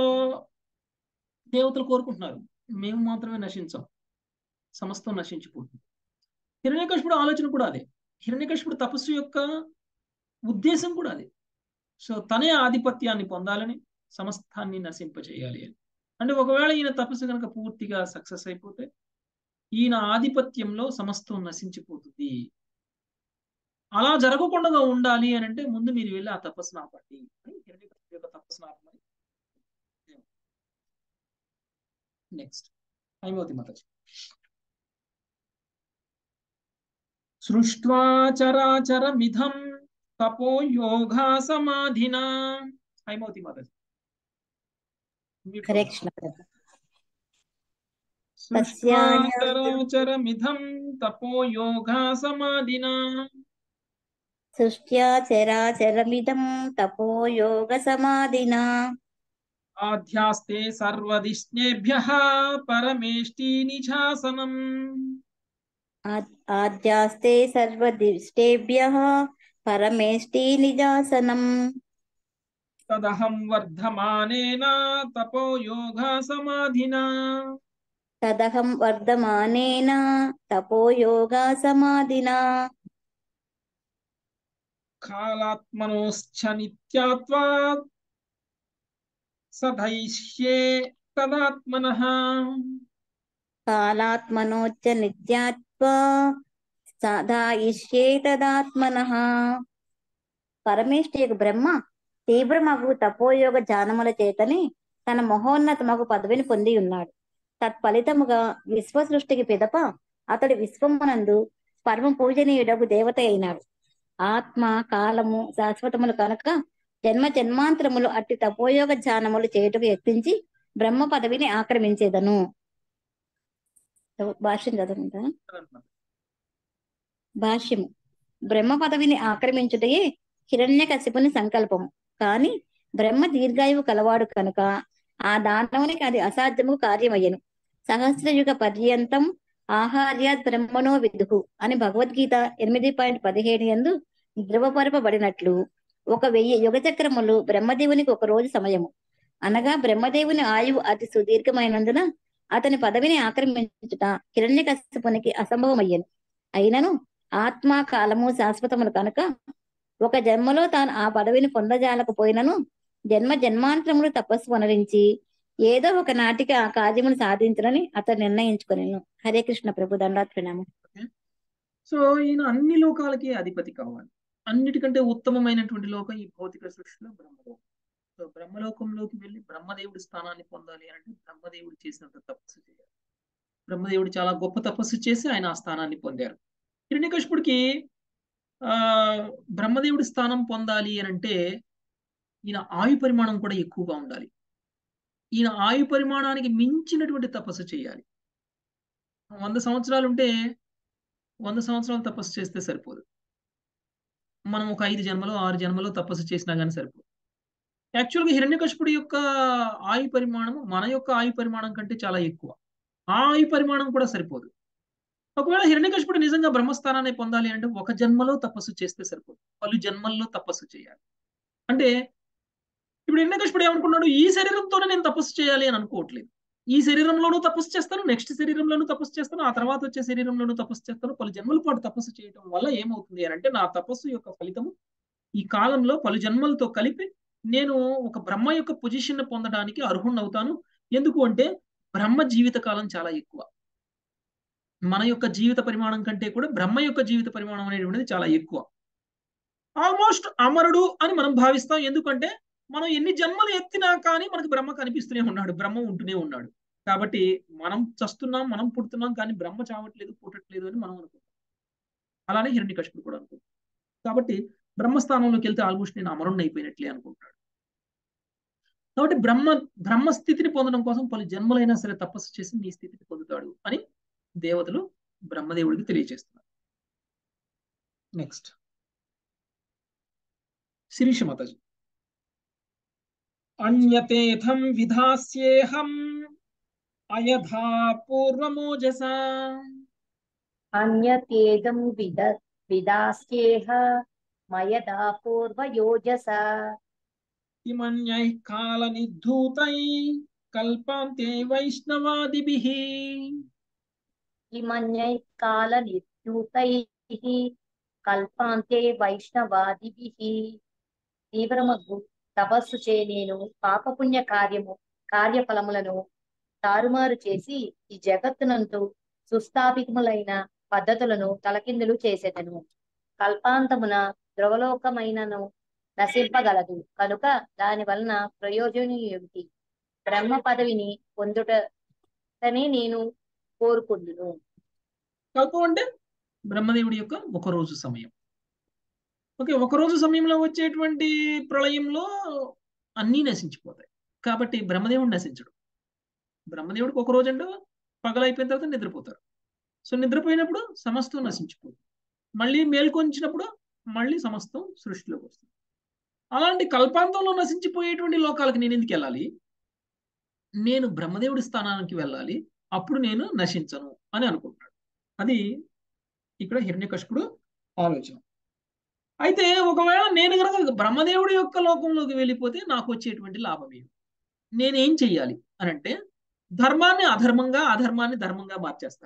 దేవతలు కోరుకుంటున్నారు మేము మాత్రమే నశించాం సమస్తం నశించిపోతుంది హిరణ్యకశిపుడు ఆలోచన కూడా అదే హిరణ్యకశిపుడు తపస్సు యొక్క ఉద్దేశం కూడా అదే సో తనే ఆధిపత్యాన్ని పొందాలని సమస్తాన్ని నశింపచేయాలి అని అంటే ఒకవేళ ఈయన తపస్సు కనుక పూర్తిగా సక్సెస్ అయిపోతే ఈయన ఆధిపత్యంలో సమస్తం నశించిపోతుంది అలా జరగకుండా ఉండాలి అని అంటే ముందు మీరు వెళ్ళి ఆ తపస్సును ఆపండి అని హిరణ్యకశిపుడు యొక్క తపస్సును ఆపమని నెక్స్ట్ హైమవతి మాతాజీ సృష్ట్వా చరాచరమిధం తపో యోగా సమాధినా హైమవతి మాతాజీ హరే కృష్ణ ప్రభు సృష్ట్వా తస్యాయ చరాచరమిధం తపో యోగా సమాధినా సృష్ట్యా చరాచరమిదం తపో యోగ సమాధినా ఆధ్యాస్తే సర్వదిష్ణేభ్య పరమేష్టి నిజాసనం ఆ- ఆద్యాస్తే సర్వదిష్టేభ్య పరమేష్టి నిజాసనం తదహం వర్ధమానేన తపో యోగా సమాధినా తదహం వర్ధమానేన తపో యోగ సమాధినా కాలాత్మనోశ్చ నిత్యాత్వా సదైష్యే తదాత్మనః కాలాత్మనోచ్చ నిత్యాత్వా సాధాయిష్యే తదాత్మనః పరమేష్ఠి యొక్క బ్రహ్మ తీవ్రమగు తపోయోగ ధ్యానముల చేతని తన మహోన్నతమగు పదవిని పొంది ఉన్నాడు తత్ఫలితముగా విశ్వ సృష్టికి పిదప అతడు విశ్వమునందు పరమ పూజనీయుడగు దేవత అయినాడు ఆత్మ కాలము శాశ్వతములు కనుక జన్మ జన్మాంతరములు అట్టి తపోయోగ ధ్యానములు చేయుటకు యత్నించి బ్రహ్మ పదవిని ఆక్రమించేదను భాష్యం చదువుకుంటా భాష్యము బ్రహ్మ పదవిని ఆక్రమించుటయే హిరణ్యకశిపుని సంకల్పము కాని బ్రహ్మ దీర్ఘాయువు కలవాడు కనుక ఆ దానవునికి అది అసాధ్యము కార్యమయ్యను సహస్రయుగ పర్యంతం ఆహార్యాత్ బ్రహ్మణో విదుహు అని భగవద్గీత ఎనిమిది పాయింట్ పదిహేడు ఎందు ధృవపరపబడినట్లు ఒక వెయ్యి యుగ చక్రములు బ్రహ్మదేవునికి ఒక రోజు సమయము అనగా బ్రహ్మదేవుని ఆయువు అతి సుదీర్ఘమైనందున అతని పదవిని ఆక్రమించుట హిరణ్యకశిపునికి అసంభవమయ్యను అయినను ఆత్మ కాలము శాశ్వతములు కనుక ఒక జన్మలో తాను ఆ పదవిని పొందజాలకపోయినను జన్మ జన్మాంతరములు తపస్సు వనరించి ఏదో ఒక నాటికి ఆ కార్యమును సాధించనని అతను నిర్ణయించుకునేను హరే కృష్ణ ప్రభు దండాత్ ప్రణామం సో ఈయన అన్ని లోకాలకి అధిపతి కావాలి అన్నిటికంటే ఉత్తమమైనటువంటి లోకం ఈ భౌతిక సృష్టిలో బ్రహ్మలోకం సో బ్రహ్మలోకంలోకి వెళ్ళి బ్రహ్మదేవుడి స్థానాన్ని పొందాలి అంటే బ్రహ్మదేవుడు చేసినంత తపస్సు చేయాలి బ్రహ్మదేవుడు చాలా గొప్ప తపస్సు చేసి ఆయన ఆ స్థానాన్ని పొందారు హిరణ్యకశిపుడికి ఆ బ్రహ్మదేవుడి స్థానం పొందాలి అని అంటే ఈయన ఆయు పరిమాణం కూడా ఎక్కువగా ఉండాలి ఈయన ఆయు పరిమాణానికి మించినటువంటి తపస్సు చేయాలి వంద సంవత్సరాలు ఉంటే వంద సంవత్సరాలు తపస్సు చేస్తే సరిపోదు మనం ఒక ఐదు జన్మలో ఆరు జన్మలో తపస్సు చేసినా కానీ సరిపోదు యాక్చువల్గా హిరణ్యకశిపుడి యొక్క ఆయు పరిమాణం మన యొక్క ఆయు పరిమాణం కంటే చాలా ఎక్కువ ఆ ఆయు పరిమాణం కూడా సరిపోదు ఒకవేళ హిరణ్యకశిపుడు నిజంగా బ్రహ్మస్థానాన్ని పొందాలి అంటే ఒక జన్మలో తపస్సు చేస్తే సరిపోదు పలు జన్మల్లో తపస్సు చేయాలి అంటే ఇప్పుడు హిరణ్యకశిపుడు ఏమనుకున్నాడు ఈ శరీరంతోనే నేను తపస్సు చేయాలి అని అనుకోవట్లేదు ఈ శరీరంలోనూ తపస్సు చేస్తాను నెక్స్ట్ శరీరంలోనూ తపస్సు చేస్తాను ఆ తర్వాత వచ్చే శరీరంలోనూ తపస్సు చేస్తాను పలు జన్మల పాటు తపస్సు చేయడం వల్ల ఏమవుతుంది అని అంటే నా తపస్సు యొక్క ఫలితము ఈ కాలంలో పలు జన్మలతో కలిపి నేను ఒక బ్రహ్మ యొక్క పొజిషన్ పొందడానికి అర్హుణ్ణవుతాను ఎందుకు అంటే బ్రహ్మ జీవిత కాలం చాలా ఎక్కువ మన యొక్క జీవిత పరిమాణం కంటే కూడా బ్రహ్మ యొక్క జీవిత పరిమాణం అనేటువంటిది చాలా ఎక్కువ ఆల్మోస్ట్ అమరుడు అని మనం భావిస్తాం ఎందుకంటే మనం ఎన్ని జన్మలు ఎత్తినా కానీ మనకు బ్రహ్మ కనిపిస్తూనే ఉన్నాడు బ్రహ్మ ఉంటూనే ఉన్నాడు కాబట్టి మనం చస్తున్నాం మనం పుడుతున్నాం కానీ బ్రహ్మ చావట్లేదు పుట్టట్లేదు అని మనం అనుకుంటాం అలానే హిరణ్యకశిపుడు కూడా అనుకుంటాం కాబట్టి బ్రహ్మస్థానంలోకి వెళ్తే ఆల్మోస్ట్ నేను అమరుణ్ణి అయిపోయినట్లే అనుకుంటాడు కాబట్టి బ్రహ్మ బ్రహ్మ స్థితిని పొందడం కోసం పలు జన్మలైనా సరే తపస్సు చేసి నీ స్థితిని పొందుతాడు అని దేవతలు బ్రహ్మదేవుడికి తెలియజేస్తున్నారు నెక్స్ట్ శిరీష మాతాజీ అన్యతేథం విధాస్యేహం అయథా పూర్వమోజసా అన్యతేదం విద విదాస్యేహ మయదా పూర్వయోజస కిమన్యై కాల నిర్ధూతై కల్పాంతే వైష్ణవాదిభిః ఇమన్యై కాల యూతైః కల్పాంతే వైష్ణవాదిభిః తీవ్రమగ్గు తపస్సు చే నేను పాపపుణ్య కార్యము కార్యఫలములను తారుమారు చేసి ఈ జగత్తునందు సుస్థాపితములైన పద్ధతులను తలకిందులు చేసేదను కల్పాంతమున ధ్రువలోకమైనను నశింపగలదు కనుక దాని వలన ప్రయోజనం ఏమిటి బ్రహ్మ పదవిని పొందుటనే నేను కోరుకుందును కల్పం అంటే బ్రహ్మదేవుడి యొక్క ఒక రోజు సమయం ఓకే ఒక రోజు సమయంలో వచ్చేటువంటి ప్రళయంలో అన్నీ నశించిపోతాయి కాబట్టి బ్రహ్మదేవుడు నశించడు బ్రహ్మదేవుడికి ఒక రోజు అంటే పగలైపోయిన తర్వాత నిద్రపోతారు సో నిద్రపోయినప్పుడు సమస్తం నశించిపోతుంది మళ్ళీ మేల్కొంచినప్పుడు మళ్ళీ సమస్తం సృష్టిలోకి వస్తుంది అలాంటి కల్పాంతంలో నశించిపోయేటువంటి లోకాలకు నేను ఎందుకు వెళ్ళాలి నేను బ్రహ్మదేవుడి స్థానానికి వెళ్ళాలి అప్పుడు నేను నశించను అని అనుకుంటాడు అది ఇక్కడ హిరణ్యకశిపుడు ఆలోచన అయితే ఒకవేళ నేను కనుక బ్రహ్మదేవుడి యొక్క లోకంలోకి వెళ్ళిపోతే నాకు వచ్చేటువంటి లాభం ఏమి నేనేం చెయ్యాలి అని అంటే ధర్మాన్ని అధర్మంగా అధర్మాన్ని ధర్మంగా మార్చేస్తా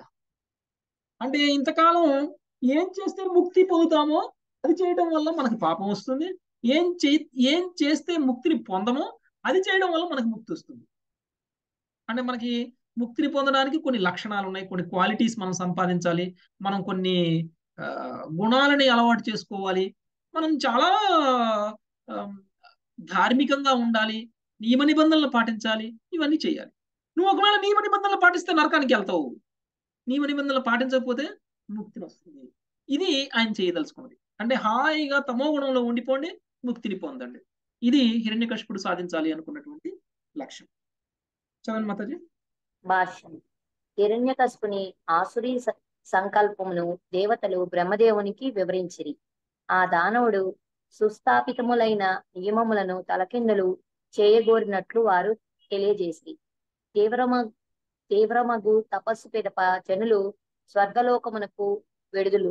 అంటే ఇంతకాలం ఏం చేస్తే ముక్తి పొందుతామో అది చేయడం వల్ల మనకి పాపం వస్తుంది ఏం చే ఏం చేస్తే ముక్తిని పొందమో అది చేయడం వల్ల మనకి ముక్తి వస్తుంది అంటే మనకి ముక్తిని పొందడానికి కొన్ని లక్షణాలు ఉన్నాయి కొన్ని క్వాలిటీస్ మనం సంపాదించాలి మనం కొన్ని ఆ, గుణాలని అలవాటు చేసుకోవాలి మనం చాలా ఆ, ధార్మికంగా ఉండాలి నియమ నిబంధనలు పాటించాలి ఇవన్నీ చేయాలి నువ్వు ఒకవేళ నియమ నిబంధనలు పాటిస్తే నరకానికి వెళ్తావు నియమ నిబంధనలు పాటించకపోతే ముక్తిని వస్తుంది ఇది ఆయన చేయదలుచుకున్నది అంటే హాయిగా తమో గుణంలో ఉండిపోండి ముక్తిని పొందండి ఇది హిరణ్యకశిపుడు సాధించాలి అనుకున్నటువంటి లక్ష్యం చదవండి మాతాజీ భాష్యం హిరణ్యకశిపుని ఆసురీ స- సంకల్పమును దేవతలు బ్రహ్మదేవునికి వివరించిరి ఆ దానవుడు సుస్థాపితములైన నియమములను తలకిందులు చేయగోరినట్లు వారు తెలియజేసి తీవ్రమ తీవ్రమగు తపస్సు పిదప జనులు స్వర్గలోకమునకు వెడుదులు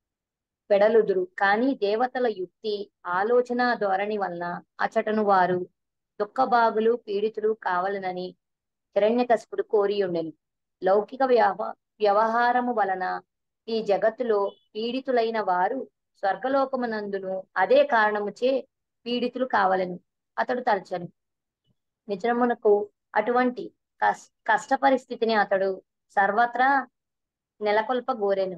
వెడలుదురు కానీ దేవతల యుక్తి ఆలోచన ధోరణి వలన అచటను వారు దుఃఖభాగులు పీడితులు కావాలనని హిరణ్యకశిపుడు కోరి ఉండెను లౌకిక వ్యవ వ్యవహారము వలన ఈ జగత్తులో పీడితులైన వారు స్వర్గలోకమునందును అదే కారణముచే పీడితులు కావాలని అతడు తలచను నిజమునకు అటువంటి కస్- కష్ట పరిస్థితిని అతడు సర్వత్రా నెలకొల్పగోరెను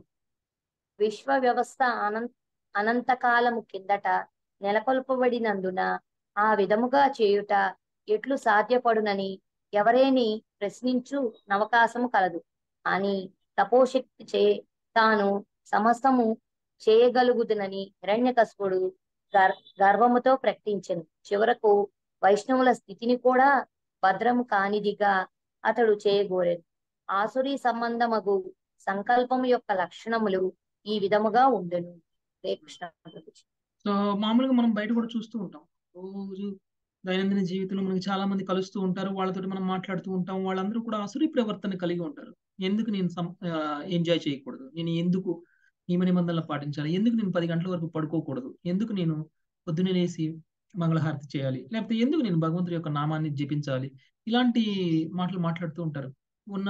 విశ్వ వ్యవస్థ అనంత అనంతకాలము కిందట నెలకొల్పబడినందున ఆ విధముగా చేయుట ఎట్లు సాధ్యపడునని ఎవరేని ప్రశ్నించు నవకాశము కలదు అని తపోశక్తి చే తాను సమస్తము చేయగలుగుదునని హిరణ్యకశిపుడు గర్ గర్వముతో ప్రకటించెను చివరకు వైష్ణవుల స్థితిని కూడా భద్రము కానిదిగా అతడు చేయగోరెను ఆసురి సంబంధమగు సంకల్పము యొక్క లక్షణములు ఈ విధముగా ఉండెను హరే కృష్ణ ప్రభుజీ. సో మామూలుగా మనం బయట కూడా చూస్తూ ఉంటాం రోజు దైనందిన జీవితంలో మనకి చాలా మంది కలుస్తూ ఉంటారు వాళ్ళతోటి మనం మాట్లాడుతూ ఉంటాం వాళ్ళందరూ కూడా అసురి ప్రవర్తన కలిగి ఉంటారు ఎందుకు నేను ఎంజాయ్ చేయకూడదు నేను ఎందుకు నియమ నిబంధనలు పాటించాలి ఎందుకు నేను పది గంటల వరకు పడుకోకూడదు ఎందుకు నేను పొద్దున్నే లేసి మంగళహారతి చేయాలి లేకపోతే ఎందుకు నేను భగవంతుడి యొక్క నామాన్ని జపించాలి ఇలాంటి మాటలు మాట్లాడుతూ ఉంటారు ఉన్న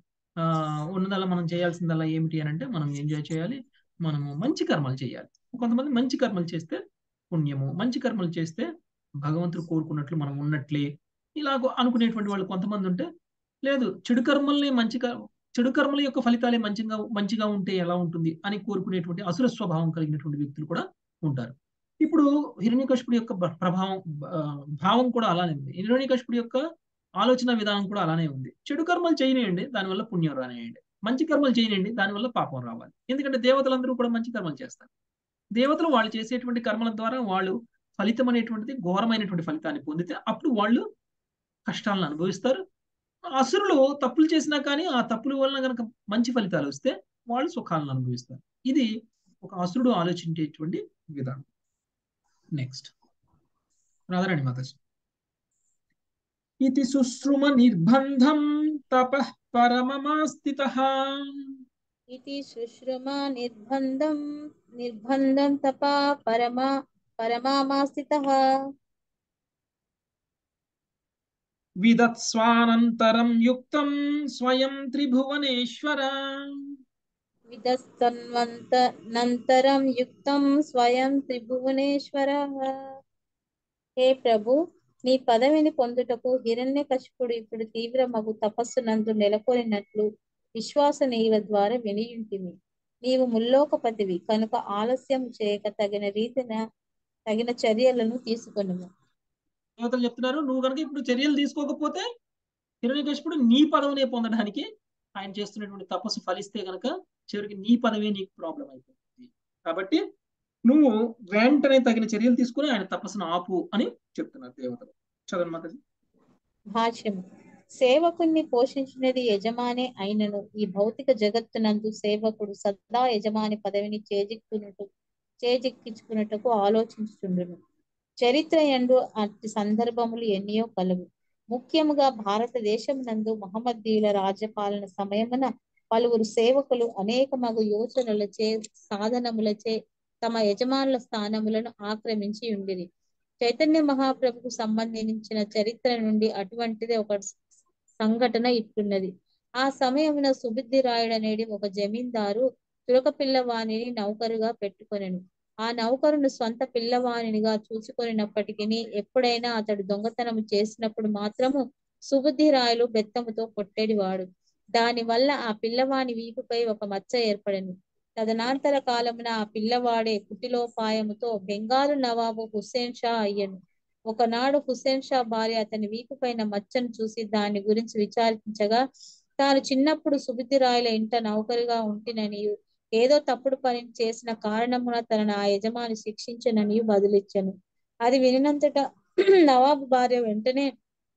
ఆ ఉన్నదల్లా మనం చేయాల్సిందల్లా ఏమిటి అని అంటే మనం ఎంజాయ్ చేయాలి మనము మంచి కర్మలు చేయాలి కొంతమంది మంచి కర్మలు చేస్తే పుణ్యము మంచి కర్మలు చేస్తే భగవంతుడు కోరుకున్నట్లు మనం ఉన్నట్లే ఇలాగ అనుకునేటువంటి వాళ్ళు కొంతమంది ఉంటే లేదు చెడు కర్మల్ని మంచి కర్- చెడు కర్మల యొక్క ఫలితాలే మంచిగా మంచిగా ఉంటే ఎలా ఉంటుంది అని కోరుకునేటువంటి అసుర స్వభావం కలిగినటువంటి వ్యక్తులు కూడా ఉంటారు ఇప్పుడు హిరణ్యకశిపుడి యొక్క బ- ప్రభావం ఆ, భావం కూడా అలానే ఉంది హిరణ్యకశిపుడి యొక్క ఆలోచన విధానం కూడా అలానే ఉంది చెడు కర్మలు చేయనియండి దానివల్ల పుణ్యం రానియండి మంచి కర్మలు చేయనియండి దానివల్ల పాపం రావాలి ఎందుకంటే దేవతలందరూ కూడా మంచి కర్మలు చేస్తారు దేవతలు వాళ్ళు చేసేటువంటి కర్మల ద్వారా వాళ్ళు ఫలితం అనేటువంటిది ఘోరమైనటువంటి ఫలితాన్ని పొందితే అప్పుడు వాళ్ళు కష్టాలను అనుభవిస్తారు అసురులు తప్పులు చేసినా కానీ ఆ తప్పుల వలన కనుక మంచి ఫలితాలు వస్తే వాళ్ళు సుఖాలను అనుభవిస్తారు ఇది ఒక అసురుడు ఆలోచించేటువంటి విధానం నెక్స్ట్ రాధారాణి మాతాజీ ఇది సుశ్రుమ నిర్బంధం తప పరమమాస్థిత इति शुश्रुमा निर्बन्धं निर्बन्धं तपा परमा परमामास्थितः విదత్స్వానంతరం యుక్తం స్వయం త్రిభువనేశ్వర విధస్తన్వంతనంతరం యుక్తం స్వయం త్రిభువనేశ్వర హే ప్రభు నీ పదవిని పొందుటకు హిరణ్యకశిపుడు ఇప్పుడు తీవ్రమగు తపస్సు నందు నెలకొనినట్లు విశ్వాసనీయుల ద్వారా వినియుంటిమి నీవు ముల్లోకపతివి కనుక ఆలస్యం చేయక తగిన రీతిన తగిన చర్యలను తీసుకొనుము దేవతలు చెప్తున్నారు నువ్వు కనుక ఇప్పుడు చర్యలు తీసుకోకపోతే హిరణ్యకశిపుడు నీ పదవిని పొందడానికి ఆయన చేస్తున్నటువంటి తపస్సు ఫలిస్తే గనక చివరికి నీ పదవే నీకు ప్రాబ్లం అయిపోతుంది కాబట్టి నువ్వు వెంటనే తగిన చర్యలు తీసుకుని ఆయన తపస్సును ఆపు అని చెప్తున్నారు దేవతలు చదవండి మాతాజీ భాష్యము సేవకుణ్ణి పోషించినది యజమానే అయినను ఈ భౌతిక జగత్తునందు సేవకుడు సదా యజమాని పదవిని చేజిక్కునటు చేజిక్కించుకున్నట్టుకు ఆలోచించుచుండును చరిత్ర ఎందు అట్టి సందర్భములు ఎన్నయో కలవు ముఖ్యముగా భారతదేశం నందు మహమ్మదీయుల రాజ్యపాలన సమయమున పలువురు సేవకులు అనేక మగు యోచనలచే సాధనములచే తమ యజమానుల స్థానములను ఆక్రమించి ఉండిరి చైతన్య మహాప్రభుకు సంబంధించిన చరిత్ర నుండి అటువంటిదే ఒక సంఘటన ఇట్టున్నది ఆ సమయమున సుబుద్ధి రాయుడనేది ఒక జమీందారు తురక పిల్లవాణిని నౌకరుగా పెట్టుకొనెను ఆ నౌకరును స్వంత పిల్లవాణినిగా చూసుకొనినప్పటికీ ఎప్పుడైనా అతడు దొంగతనం చేసినప్పుడు మాత్రము సుబుద్ధి రాయలు బెత్తముతో కొట్టేడివాడు దాని వల్ల ఆ పిల్లవాని వీపుపై ఒక మచ్చ ఏర్పడెను తదనంతర కాలమున ఆ పిల్లవాడే కుటిలోపాయముతో బెంగాలు నవాబు హుస్సేన్ షా అయ్యను ఒకనాడు హుస్సేన్ షా భార్య అతని వీపు పైన మచ్చను చూసి దాని గురించి విచారించగా తాను చిన్నప్పుడు సుబుద్ధిరాయల ఇంట నౌకరుగా ఉంటిననియు ఏదో తప్పుడు పని చేసిన కారణమున తనను ఆ యజమాని శిక్షించనని బదులిచ్చాను అది వినినంతట నవాబు భార్య వెంటనే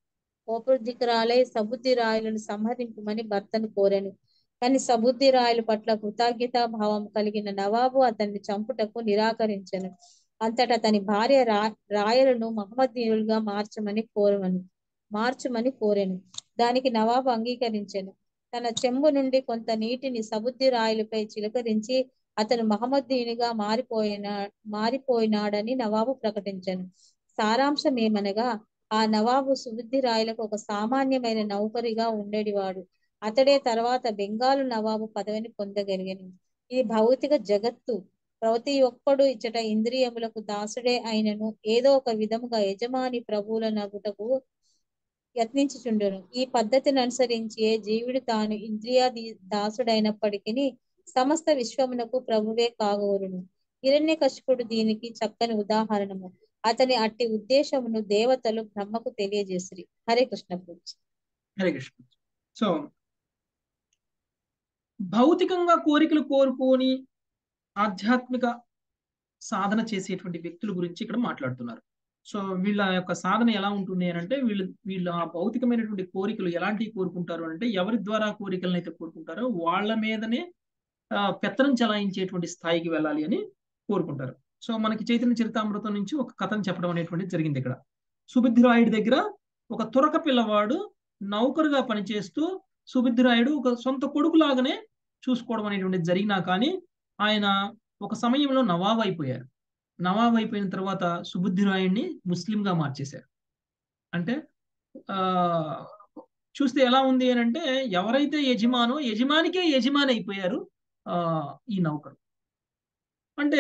కోపదికురాలై సబుద్ధి రాయలను సంహరింపమని భర్తను కోరాను కానీ సబుద్ధి రాయల పట్ల కృతజ్ఞతా భావం కలిగిన నవాబు అతన్ని చంపుటకు నిరాకరించను అంతటా అతని భార్య రా రాయలను మహమ్మదీయులుగా మార్చమని కోరమను మార్చమని కోరాను దానికి నవాబు అంగీకరించాను తన చెంబు నుండి కొంత నీటిని సబుద్ధి రాయలపై చిలకరించి అతను మహమ్మదీయునిగా మారిపోయిన మారిపోయినాడని నవాబు ప్రకటించాను సారాంశం ఏమనగా ఆ నవాబు సుబుద్ధి రాయలకు ఒక సామాన్యమైన నౌకరిగా ఉండేటివాడు అతడే తర్వాత బెంగాలు నవాబు పదవిని పొందగలిగాను ఇది భౌతిక జగత్తు ప్రతి ఒక్కడు ఇచ్చట ఇంద్రియములకు దాసుడే అయినను ఏదో ఒక విధముగా యజమాని ప్రభువుల నగుటకు యత్నించుచుండును ఈ పద్ధతిని అనుసరించి జీవుడు తాను ఇంద్రియాది దాసుడైనప్పటికీ సమస్త విశ్వమునకు ప్రభువే కాగోరును హిరణ్య కశిపుడు దీనికి చక్కని ఉదాహరణము అతని అట్టి ఉద్దేశమును దేవతలు బ్రహ్మకు తెలియజేసిరి హరే కృష్ణ పూజ హరే కృష్ణ సో భౌతికంగా కోరికలు కోరుకొని ఆధ్యాత్మిక సాధన చేసేటువంటి వ్యక్తుల గురించి ఇక్కడ మాట్లాడుతున్నారు సో వీళ్ళ యొక్క సాధన ఎలా ఉంటుంది అని అంటే వీళ్ళు వీళ్ళు ఆ భౌతికమైనటువంటి కోరికలు ఎలాంటివి కోరుకుంటారు అంటే ఎవరి ద్వారా కోరికలను అయితే కోరుకుంటారో వాళ్ళ మీదనే పెత్తనం చలాయించేటువంటి స్థాయికి వెళ్ళాలి అని కోరుకుంటారు సో మనకి చైతన్య చరితామృతం నుంచి ఒక కథను చెప్పడం అనేటువంటిది జరిగింది ఇక్కడ సుబుద్ధిరాయుడి దగ్గర ఒక తురక పిల్లవాడు నౌకరుగా పనిచేస్తూ సుబుద్ధిరాయుడు ఒక సొంత కొడుకులాగానే చూసుకోవడం అనేటువంటిది జరిగినా కానీ ఆయన ఒక సమయంలో నవాబ్ అయిపోయారు నవాబ్ అయిపోయిన తర్వాత సుబుద్ధిరాయుడిని ముస్లింగా మార్చేశారు అంటే ఆ చూస్తే ఎలా ఉంది అని అంటే ఎవరైతే యజమానో యజమానికే యజమాని అయిపోయారు ఆ ఈ నౌకరు అంటే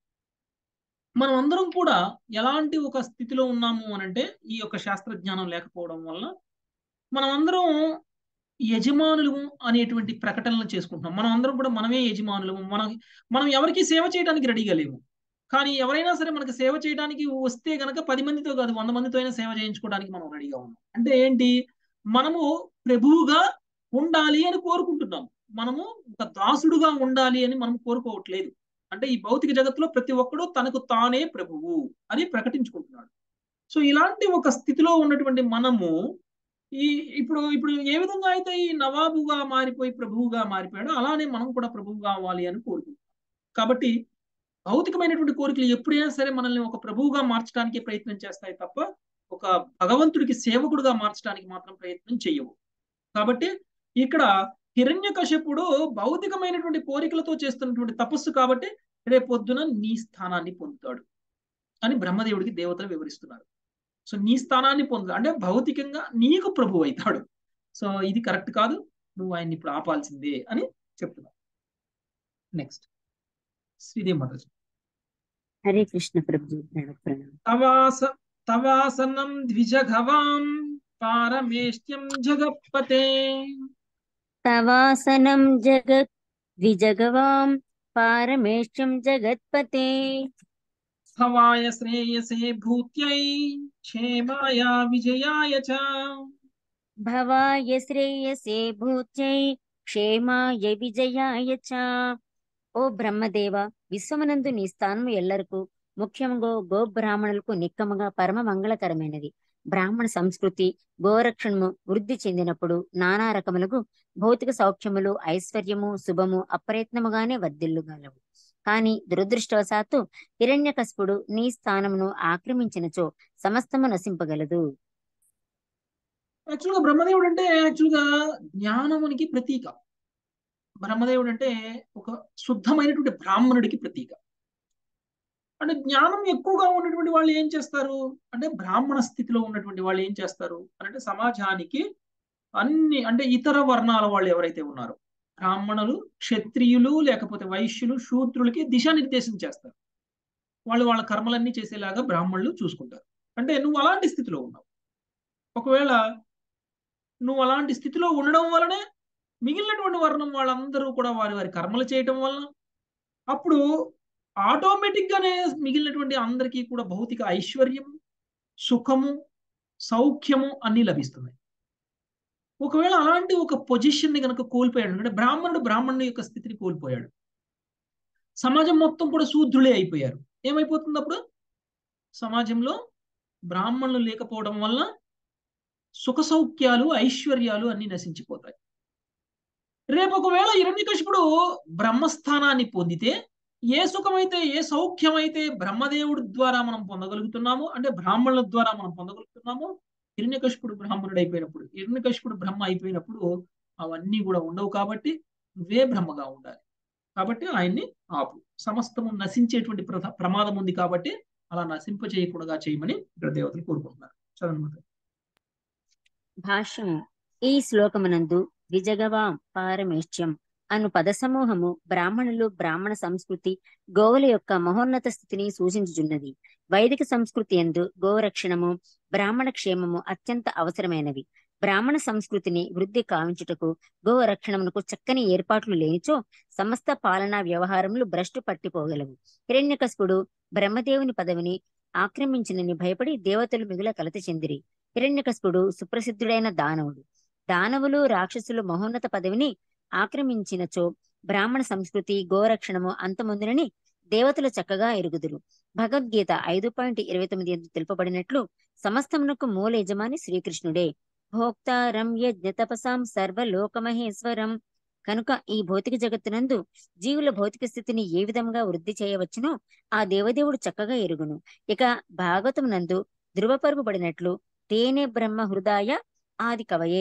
మనం అందరం కూడా ఎలాంటి ఒక స్థితిలో ఉన్నాము అని అంటే ఈ యొక్క శాస్త్రజ్ఞానం లేకపోవడం వల్ల మనం అందరం యజమానులు అనేటువంటి ప్రకటనలు చేసుకుంటున్నాం మనం అందరం కూడా మనమే యజమానులు మనం మనం ఎవరికి సేవ చేయడానికి రెడీగా లేము కానీ ఎవరైనా సరే మనకి సేవ చేయడానికి వస్తే గనక పది మందితో కాదు వంద మందితో అయినా సేవ చేయించుకోవడానికి మనం రెడీగా ఉన్నాం అంటే ఏంటి మనము ప్రభువుగా ఉండాలి అని కోరుకుంటున్నాం మనము ఒక దాసుడుగా ఉండాలి అని మనం కోరుకోవట్లేదు అంటే ఈ భౌతిక జగత్తులో ప్రతి ఒక్కడు తనకు తానే ప్రభువు అని ప్రకటించుకుంటున్నాడు సో ఇలాంటి ఒక స్థితిలో ఉన్నటువంటి మనము ఈ ఇప్పుడు ఇప్పుడు ఏ విధంగా అయితే ఈ నవాబుగా మారిపోయి ప్రభువుగా మారిపోయాడో అలానే మనం కూడా ప్రభువు కావాలి అని కోరుకుంటున్నాం కాబట్టి భౌతికమైనటువంటి కోరికలు ఎప్పుడైనా సరే మనల్ని ఒక ప్రభువుగా మార్చడానికి ప్రయత్నం చేస్తాయి తప్ప ఒక భగవంతుడికి సేవకుడుగా మార్చడానికి మాత్రం ప్రయత్నం చేయవు కాబట్టి ఇక్కడ హిరణ్యకశపుడు భౌతికమైనటువంటి కోరికలతో చేస్తున్నటువంటి తపస్సు కాబట్టి రేపొద్దున నీ స్థానాన్ని పొందుతాడు అని బ్రహ్మదేవుడికి దేవతలు వివరిస్తున్నారు సో నీ స్థానాన్ని పొందు అంటే భౌతికంగా నీకు ప్రభు అవుతాడు సో ఇది కరెక్ట్ కాదు నువ్వు ఆయన్ని ఇప్పుడు ఆపాల్సిందే అని చెప్తున్నావు నెక్స్ట్ శ్రీదేవి మాతాజీ హరే కృష్ణ ప్రభు ప్రణామం తవాస తవాసనం ద్విజఘవాం పారమేష్ట్యం జగత్పతే తవాసనం జగత్ ద్విజగవాం పారమేష్ట్యం జగత్పతే భవాయ శ్రేయసే భూత్యై క్షేమాయ విజయాయ చ భవాయ శ్రేయసే భూత్యై క్షేమాయ విజయాయ చ ఓ బ్రహ్మదేవ విశ్వమనందు నీ స్థానము ఎల్లరకు ముఖ్యంగా గో బ్రాహ్మణులకు నిక్కముగా పరమ మంగళకరమైనది బ్రాహ్మణ సంస్కృతి గోరక్షణము వృద్ధి చెందినప్పుడు నానా రకములకు భౌతిక సౌఖ్యములు ఐశ్వర్యము శుభము అప్రయత్నముగానే వర్ధిల్లుగలవు కాని దురదృష్టవశాత్తు హిరణ్యకశిపుడు నీ స్థానమును ఆక్రమించినచో సమస్తము నశింపగలదు యాక్చువల్గా బ్రహ్మదేవుడు అంటే యాక్చువల్గా జ్ఞానమునికి ప్రతీక బ్రహ్మదేవుడు అంటే ఒక శుద్ధమైనటువంటి బ్రాహ్మణుడికి ప్రతీక అంటే జ్ఞానం ఎక్కువగా ఉన్నటువంటి వాళ్ళు ఏం చేస్తారు అంటే బ్రాహ్మణ స్థితిలో ఉన్నటువంటి వాళ్ళు ఏం చేస్తారు అంటే సమాజానికి అన్ని అంటే ఇతర వర్ణాల వాళ్ళు ఎవరైతే ఉన్నారో బ్రాహ్మణులు క్షత్రియులు లేకపోతే వైశ్యులు శూద్రులకి దిశానిర్దేశం చేస్తారు వాళ్ళు వాళ్ళ కర్మలన్నీ చేసేలాగా బ్రాహ్మణులు చూసుకుంటారు అంటే నువ్వు అలాంటి స్థితిలో ఉన్నావు ఒకవేళ నువ్వు అలాంటి స్థితిలో ఉండడం వలనే మిగిలినటువంటి వర్ణం వాళ్ళందరూ కూడా వారి వారి కర్మలు చేయటం వలన అప్పుడు ఆటోమేటిక్ గానే మిగిలినటువంటి అందరికీ కూడా భౌతిక ఐశ్వర్యము సుఖము సౌఖ్యము అన్ని లభిస్తున్నాయి ఒకవేళ అలాంటి ఒక పొజిషన్ ని కనుక కోల్పోయాడు అంటే బ్రాహ్మణుడు బ్రాహ్మణుని యొక్క స్థితిని కోల్పోయాడు సమాజం మొత్తం కూడా శూద్రులే అయిపోయారు ఏమైపోతుంది అప్పుడు సమాజంలో బ్రాహ్మణులు లేకపోవడం వల్ల సుఖ సౌఖ్యాలు ఐశ్వర్యాలు అన్ని నశించిపోతాయి రేపు ఒకవేళ హిరణ్యకశిపుడు బ్రహ్మస్థానాన్ని పొందితే ఏ సుఖమైతే ఏ సౌఖ్యమైతే బ్రహ్మదేవుడి ద్వారా మనం పొందగలుగుతున్నామో అంటే బ్రాహ్మణుల ద్వారా మనం పొందగలుగుతున్నామో హిరణ్యకశిపుడు బ్రాహ్మణుడు అయిపోయినప్పుడు హిరణ్యకశిపుడు బ్రహ్మ అయిపోయినప్పుడు అవన్నీ కూడా ఉండవు కాబట్టి నువ్వే బ్రహ్మగా ఉండాలి కాబట్టి ఆయన్ని ఆపు సమస్తము నశించేటువంటి ప్రధ- ప్రమాదం ఉంది కాబట్టి అలా నశింప చేయకుండా చేయమని ఇక్కడ దేవతలు కోరుకుంటున్నారు చదవనమాట భాష్యము ఈ శ్లోకమునందు ద్విజగవాం పారమేష్ట్యం అను పదసమూహము బ్రాహ్మణులు బ్రాహ్మణ సంస్కృతి గోవుల యొక్క మహోన్నత స్థితిని సూచించుచున్నది వైదిక సంస్కృతి ఎందు గోరక్షణము బ్రాహ్మణ క్షేమము అత్యంత అవసరమైనవి బ్రాహ్మణ సంస్కృతిని వృద్ధి కావించుటకు గో రక్షణమునకు చక్కని ఏర్పాట్లు లేనిచో సమస్త పాలనా వ్యవహారములు భ్రష్టు పట్టిపోగలవు హిరణ్యకశిపుడు బ్రహ్మదేవుని పదవిని ఆక్రమించినని భయపడి దేవతలు మిగుల కలత చెందిరి హిరణ్యకశిపుడు సుప్రసిద్ధుడైన దానవుడు దానవులు రాక్షసులు మహోన్నత పదవిని ఆక్రమించినచో బ్రాహ్మణ సంస్కృతి గోరక్షణము అంతమొందునని దేవతలు చక్కగా ఎరుగుదురు భగవద్గీత ఐదు పాయింట్ ఇరవై తొమ్మిది ఎందు తెలుపబడినట్లు సమస్తమునకు మూల యజమాని శ్రీకృష్ణుడే భోక్తారం యజ్ఞ తపసాం సర్వలోకమహేశ్వరం కనుక ఈ భౌతిక జగత్తునందు జీవుల భౌతిక స్థితిని ఏ విధంగా వృద్ధి చేయవచ్చునో ఆ దేవదేవుడు చక్కగా ఎరుగును ఇక భాగవతం నందు ధృవపరుపబడినట్లు తేనే బ్రహ్మ హృదయ ఆది కవయే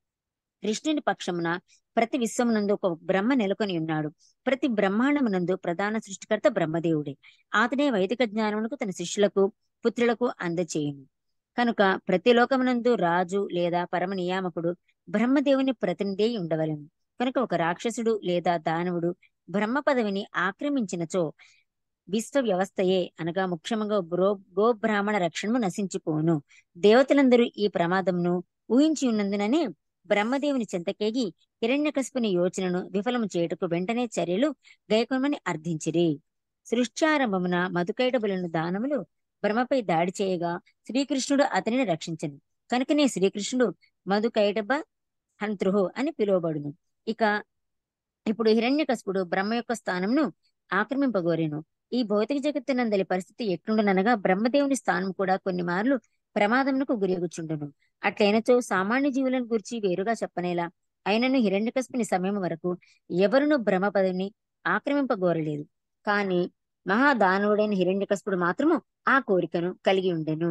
కృష్ణుని పక్షమున ప్రతి విశ్వమునందు ఒక బ్రహ్మ నెలకొని ఉన్నాడు ప్రతి బ్రహ్మాండమునందు ప్రధాన సృష్టికర్త బ్రహ్మదేవుడే అతనే వైదిక జ్ఞానమునకు తన శిష్యులకు పుత్రులకు అందచేయును కనుక ప్రతి లోకమునందు రాజు లేదా పరమ నియామకుడు బ్రహ్మదేవుని ప్రతినిధి అయి ఉండవలెను కనుక ఒక రాక్షసుడు లేదా దానవుడు బ్రహ్మ పదవిని ఆక్రమించినచో విశ్వ వ్యవస్థయే అనగా ముఖ్యముగా బ్రో గో బ్రాహ్మణ రక్షణము నశించిపోను దేవతలందరూ ఈ ప్రమాదమును ఊహించి ఉన్నందుననే బ్రహ్మదేవుని చెంతకేగి హిరణ్యకశిపుని యోచనను విఫలము చేయుటకు వెంటనే చర్యలు గైకొనమని అర్థించిరి సృష్ట్యారంభమున మధుకైటబులను దానములు బ్రహ్మపై దాడి చేయగా శ్రీకృష్ణుడు అతనిని రక్షించను కనుకనే శ్రీకృష్ణుడు మధుకైటబ హంతృహు అని పిలువబడును ఇక ఇప్పుడు హిరణ్యకశిపుడు బ్రహ్మ యొక్క స్థానంను ఆక్రమింపగోరెను ఈ భౌతిక జగత్తునందలి పరిస్థితి ఎట్లుండనగా బ్రహ్మదేవుని స్థానం కూడా కొన్ని మార్లు ప్రమాదమునకు గురియగుచుండును అట్లైనచో సామాన్య జీవులను గురించి వేరుగా చెప్పనేలా అయినను హిరణ్యకశిపుని సమయం వరకు ఎవరును బ్రహ్మ పదవిని ఆక్రమింపగోరలేదు కాని మహాదానవుడైన హిరణ్యకశిపుడు మాత్రము ఆ కోరికను కలిగి ఉండెను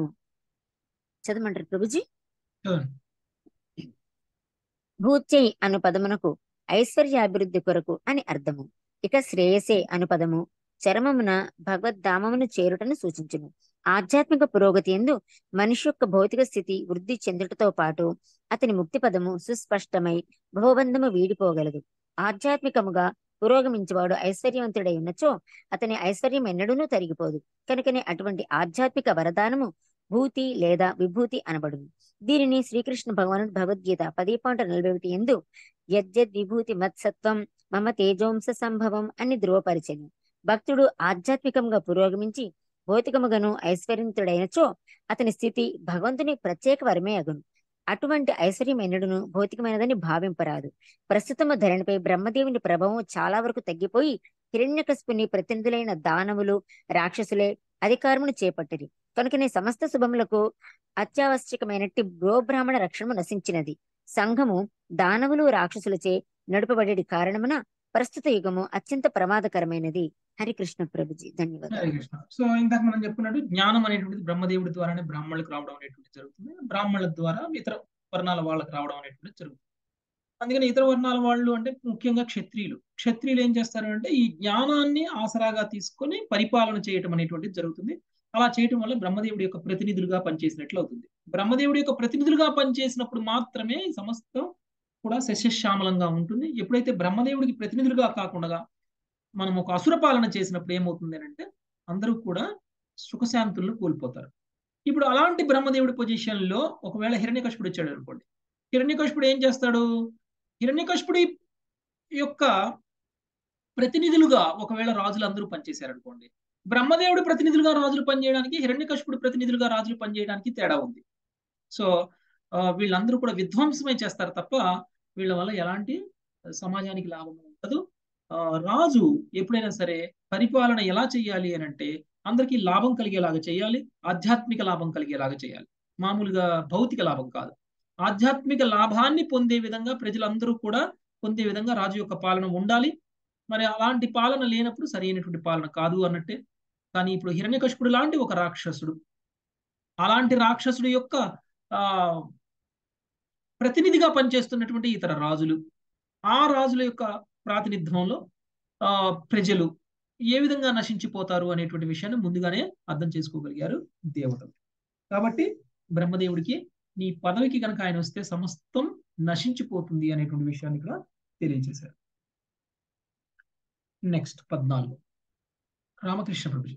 చదవమంటారు ప్రభుజీ భూత్యై అను పదమునకు ఐశ్వర్యాభివృద్ధి కొరకు అని అర్థము ఇక శ్రేయసే అను పదము చరమమున భగవద్ధామమును చేరుటను సూచించును ఆధ్యాత్మిక పురోగతి ఎందు మనిషి యొక్క భౌతిక స్థితి వృద్ధి చెందుటతో పాటు అతని ముక్తి పదము సుస్పష్టమై భవబంధము వీడిపోగలదు ఆధ్యాత్మికముగా పురోగమించేవాడు ఐశ్వర్యవంతుడై ఉన్నచో అతని ఐశ్వర్యం ఎన్నడూనూ తరిగిపోదు కనుకనే అటువంటి ఆధ్యాత్మిక వరదానము భూతి లేదా విభూతి అనబడును దీనిని శ్రీకృష్ణ భగవానుడు భగవద్గీత పది పాయింట్ నలభై ఒకటి ఎందు యజ్జద్ విభూతి మత్సత్వం మమ తేజోంస సంభవం అని ధృవపరిచెను భక్తుడు ఆధ్యాత్మికంగా పురోగమించి భౌతికముగను ఐశ్వర్యంతుడైనచో అతని స్థితి భగవంతుని ప్రత్యేక వరమే అగును అటువంటి ఐశ్వర్యం ఎన్నడును భౌతికమైనదని భావింపరాదు ప్రస్తుతము ధరణిపై బ్రహ్మదేవుని ప్రభావం చాలా వరకు తగ్గిపోయి హిరణ్యకశిపుని ప్రతినిధులైన దానవులు రాక్షసులే అధికారమును చేపట్టిరి కనుకనే సమస్త శుభములకు అత్యావశ్యకమైనట్టి బ్రాహ్మణ రక్షణము నశించినది సంఘము దానవులు రాక్షసులచే నడుపబడేది కారణమున ప్రస్తుత యుగము అత్యంత ప్రమాదకరమైనది హరికృష్ణ ప్రభుజీ హరే ధన్యవాదాలు కృష్ణ సో ఇందాక మనం చెప్పుకున్నట్టు జ్ఞానం అనేటువంటిది బ్రహ్మదేవుడి ద్వారానే బ్రాహ్మణులకు రావడం అనేటువంటిది జరుగుతుంది బ్రాహ్మణుల ద్వారా ఇతర వర్ణాల వాళ్ళకి రావడం అనేటువంటిది జరుగుతుంది అందుకని ఇతర వర్ణాల వాళ్ళు అంటే ముఖ్యంగా క్షత్రియులు క్షత్రియులు ఏం చేస్తారు అంటే ఈ జ్ఞానాన్ని ఆసరాగా తీసుకొని పరిపాలన చేయటం అనేటువంటిది జరుగుతుంది అలా చేయటం వల్ల బ్రహ్మదేవుడి యొక్క ప్రతినిధులుగా పనిచేసినట్లు అవుతుంది బ్రహ్మదేవుడి యొక్క ప్రతినిధులుగా పనిచేసినప్పుడు మాత్రమే ఈ సమస్తం కూడా సస్యశ్యామలంగా ఉంటుంది ఎప్పుడైతే బ్రహ్మదేవుడికి ప్రతినిధులుగా కాకుండా మనం ఒక అసుర పాలన చేసినప్పుడు ఏమవుతుంది అంటే అందరూ కూడా సుఖశాంతులను కోల్పోతారు ఇప్పుడు అలాంటి బ్రహ్మదేవుడి పొజిషన్ లో ఒకవేళ హిరణ్యకశిపుడు వచ్చాడు అనుకోండి హిరణ్యకశిపుడు ఏం చేస్తాడు హిరణ్యకశిపుడి యొక్క ప్రతినిధులుగా ఒకవేళ రాజులు అందరూ పనిచేశారనుకోండి బ్రహ్మదేవుడి ప్రతినిధులుగా రాజులు పనిచేయడానికి హిరణ్యకశిపుడు ప్రతినిధులుగా రాజులు పనిచేయడానికి తేడా ఉంది సో ఆ, వీళ్ళందరూ కూడా విధ్వంసమే చేస్తారు తప్ప వీళ్ళ వల్ల ఎలాంటి సమాజానికి లాభం ఉండదు ఆ, రాజు ఎప్పుడైనా సరే పరిపాలన ఎలా చేయాలి అని అంటే అందరికీ లాభం కలిగేలాగా చేయాలి ఆధ్యాత్మిక లాభం కలిగేలాగా చేయాలి మామూలుగా భౌతిక లాభం కాదు ఆధ్యాత్మిక లాభాన్ని పొందే విధంగా ప్రజలందరూ కూడా పొందే విధంగా రాజు యొక్క పాలన ఉండాలి మరి అలాంటి పాలన లేనప్పుడు సరైనటువంటి పాలన కాదు అన్నట్టే కానీ ఇప్పుడు హిరణ్యకశిపుడు లాంటి ఒక రాక్షసుడు అలాంటి రాక్షసుడు యొక్క ఆ ప్రతినిధిగా పనిచేస్తున్నటువంటి ఇతర రాజులు ఆ రాజుల యొక్క ప్రాతినిధ్యంలో ఆ ప్రజలు ఏ విధంగా నశించిపోతారు అనేటువంటి విషయాన్ని ముందుగానే అర్థం చేసుకోగలిగారు దేవతలు కాబట్టి బ్రహ్మదేవుడికి నీ పదవికి కనుక ఆయన వస్తే సమస్తం నశించిపోతుంది అనేటువంటి విషయాన్ని ఇక్కడ తెలియజేశారు నెక్స్ట్ పద్నాలుగు రామకృష్ణ ప్రభుజీ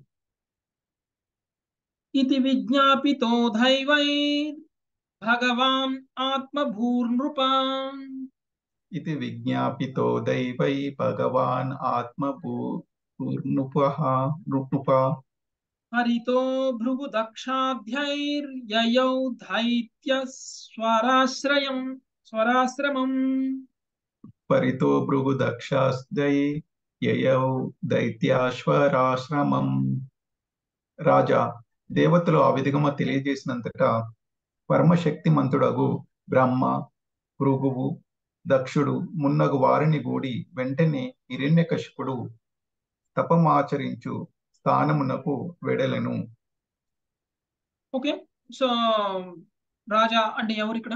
ఇది విజ్ఞాపితో దైవై భగవాన్ ఆత్మభూర్నృపాన్ इति विज्ञापितो दैवै भगवान् आत्मभूर्नुपः नृपा హరితో భృగు దక్షాధ్యైర్యయౌ దైత్య స్వరాశ్రయం స్వరాశ్రమం परितो भृगुदक्षास्दै యయౌ దైత్యాశ్వరాశ్రమం రాజా దేవతలు ఆ విధంగా తెలియజేసినంతటా పరమశక్తిమంతుడగు బ్రహ్మ భృగువు దక్షుడు మున్నగు వారిని గూడి వెంటనే హిరణ్యకశిపుడు తపమాచరించు స్థానమునకు వెడలెను ఓకే సో రాజా అంటే ఎవరు ఇక్కడ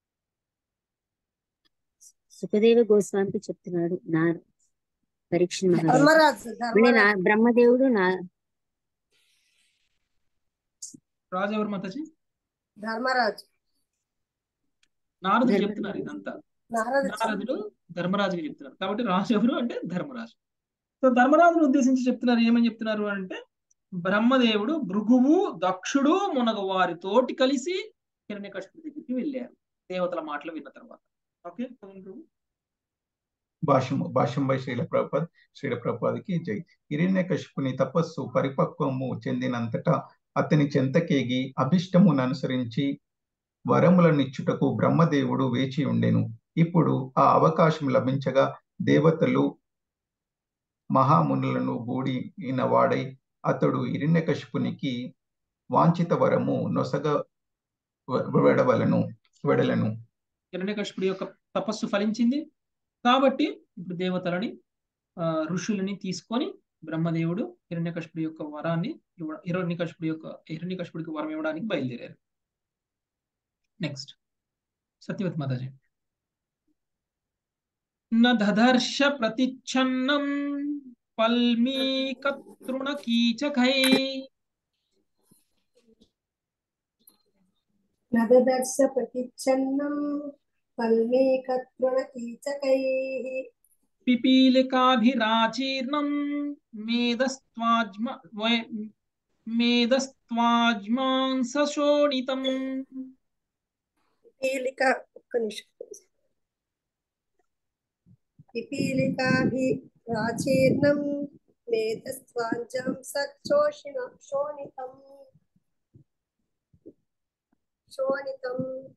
సుఖదేవ గోస్వామికి చెప్తున్నాడు నా పరీక్ష మహారాజు ధర్మరాజు మళ్ళీ నా ధర్మరాజు బ్రహ్మదేవుడు నా రాజు ఎవరు మాతాజీ ధర్మరాజు నారదుడు ధర్మ చెప్తున్నారు ఇదంతా నారదు నారదుడు ధర్మరాజుకి చెప్తున్నారు కాబట్టి రాజు ఎవరు అంటే ధర్మరాజు సో ధర్మరాజును ఉద్దేశించి చెప్తున్నారు ఏమని చెప్తున్నారు అంటే బ్రహ్మదేవుడు భృగువు దక్షుడు మునగ వారితోటి కలిసి హిరణ్యకశిపుడి దగ్గరికి వెళ్ళారు దేవతల మాటలు విన్న తర్వాత ఓకే చదవండి ప్రభు. భాష్యము భాష్యంపై శ్రీల ప్రభుపాద్ శ్రీల ప్రభుపాదికి జై హిరణ్యకశిపుని తపస్సు పరిపక్వము చెందినంతటా అతని చెంతకేగి అభిష్టమును అనుసరించి వరములనిచ్చుటకు బ్రహ్మదేవుడు వేచి ఉండెను ఇప్పుడు ఆ అవకాశం లభించగా దేవతలు మహామునులను గూడిన వాడై అతడు హిరణ్యకశిపునికి వాంఛిత వరము నొసగ వెడవలను వెడలను హిరణ్యకశిపుడి యొక్క తపస్సు ఫలించింది కాబట్టి ఇప్పుడు దేవతలని ఆ, ఋషులని తీసుకొని బ్రహ్మదేవుడు హిరణ్యకశిపుడి యొక్క వరాన్ని ఇవ్వ హిరణ్యకశిపుడి యొక్క హిరణ్యకశిపుడికి వరం ఇవ్వడానికి బయలుదేరారు నెక్స్ట్ సత్యవతి మాతాజీ నదర్శ ప్రతిచ్ఛన్నం పల్మీకతృణ కీచకై నదదర్శ ప్రతిచ్ఛన్నం పల్మీకతృణ కీచకైః పిపీలికాభిరాచీర్ణం మేధస్త్వాజ్మ వై- మేధస్త్వాజ్మాంసశోణితం పీలిక ఒక్క నిమిషం పిపీలికాభి ప్రాచీర్ణం మేధస్వాంజం సక్షోషిణ శోణితం శోణితం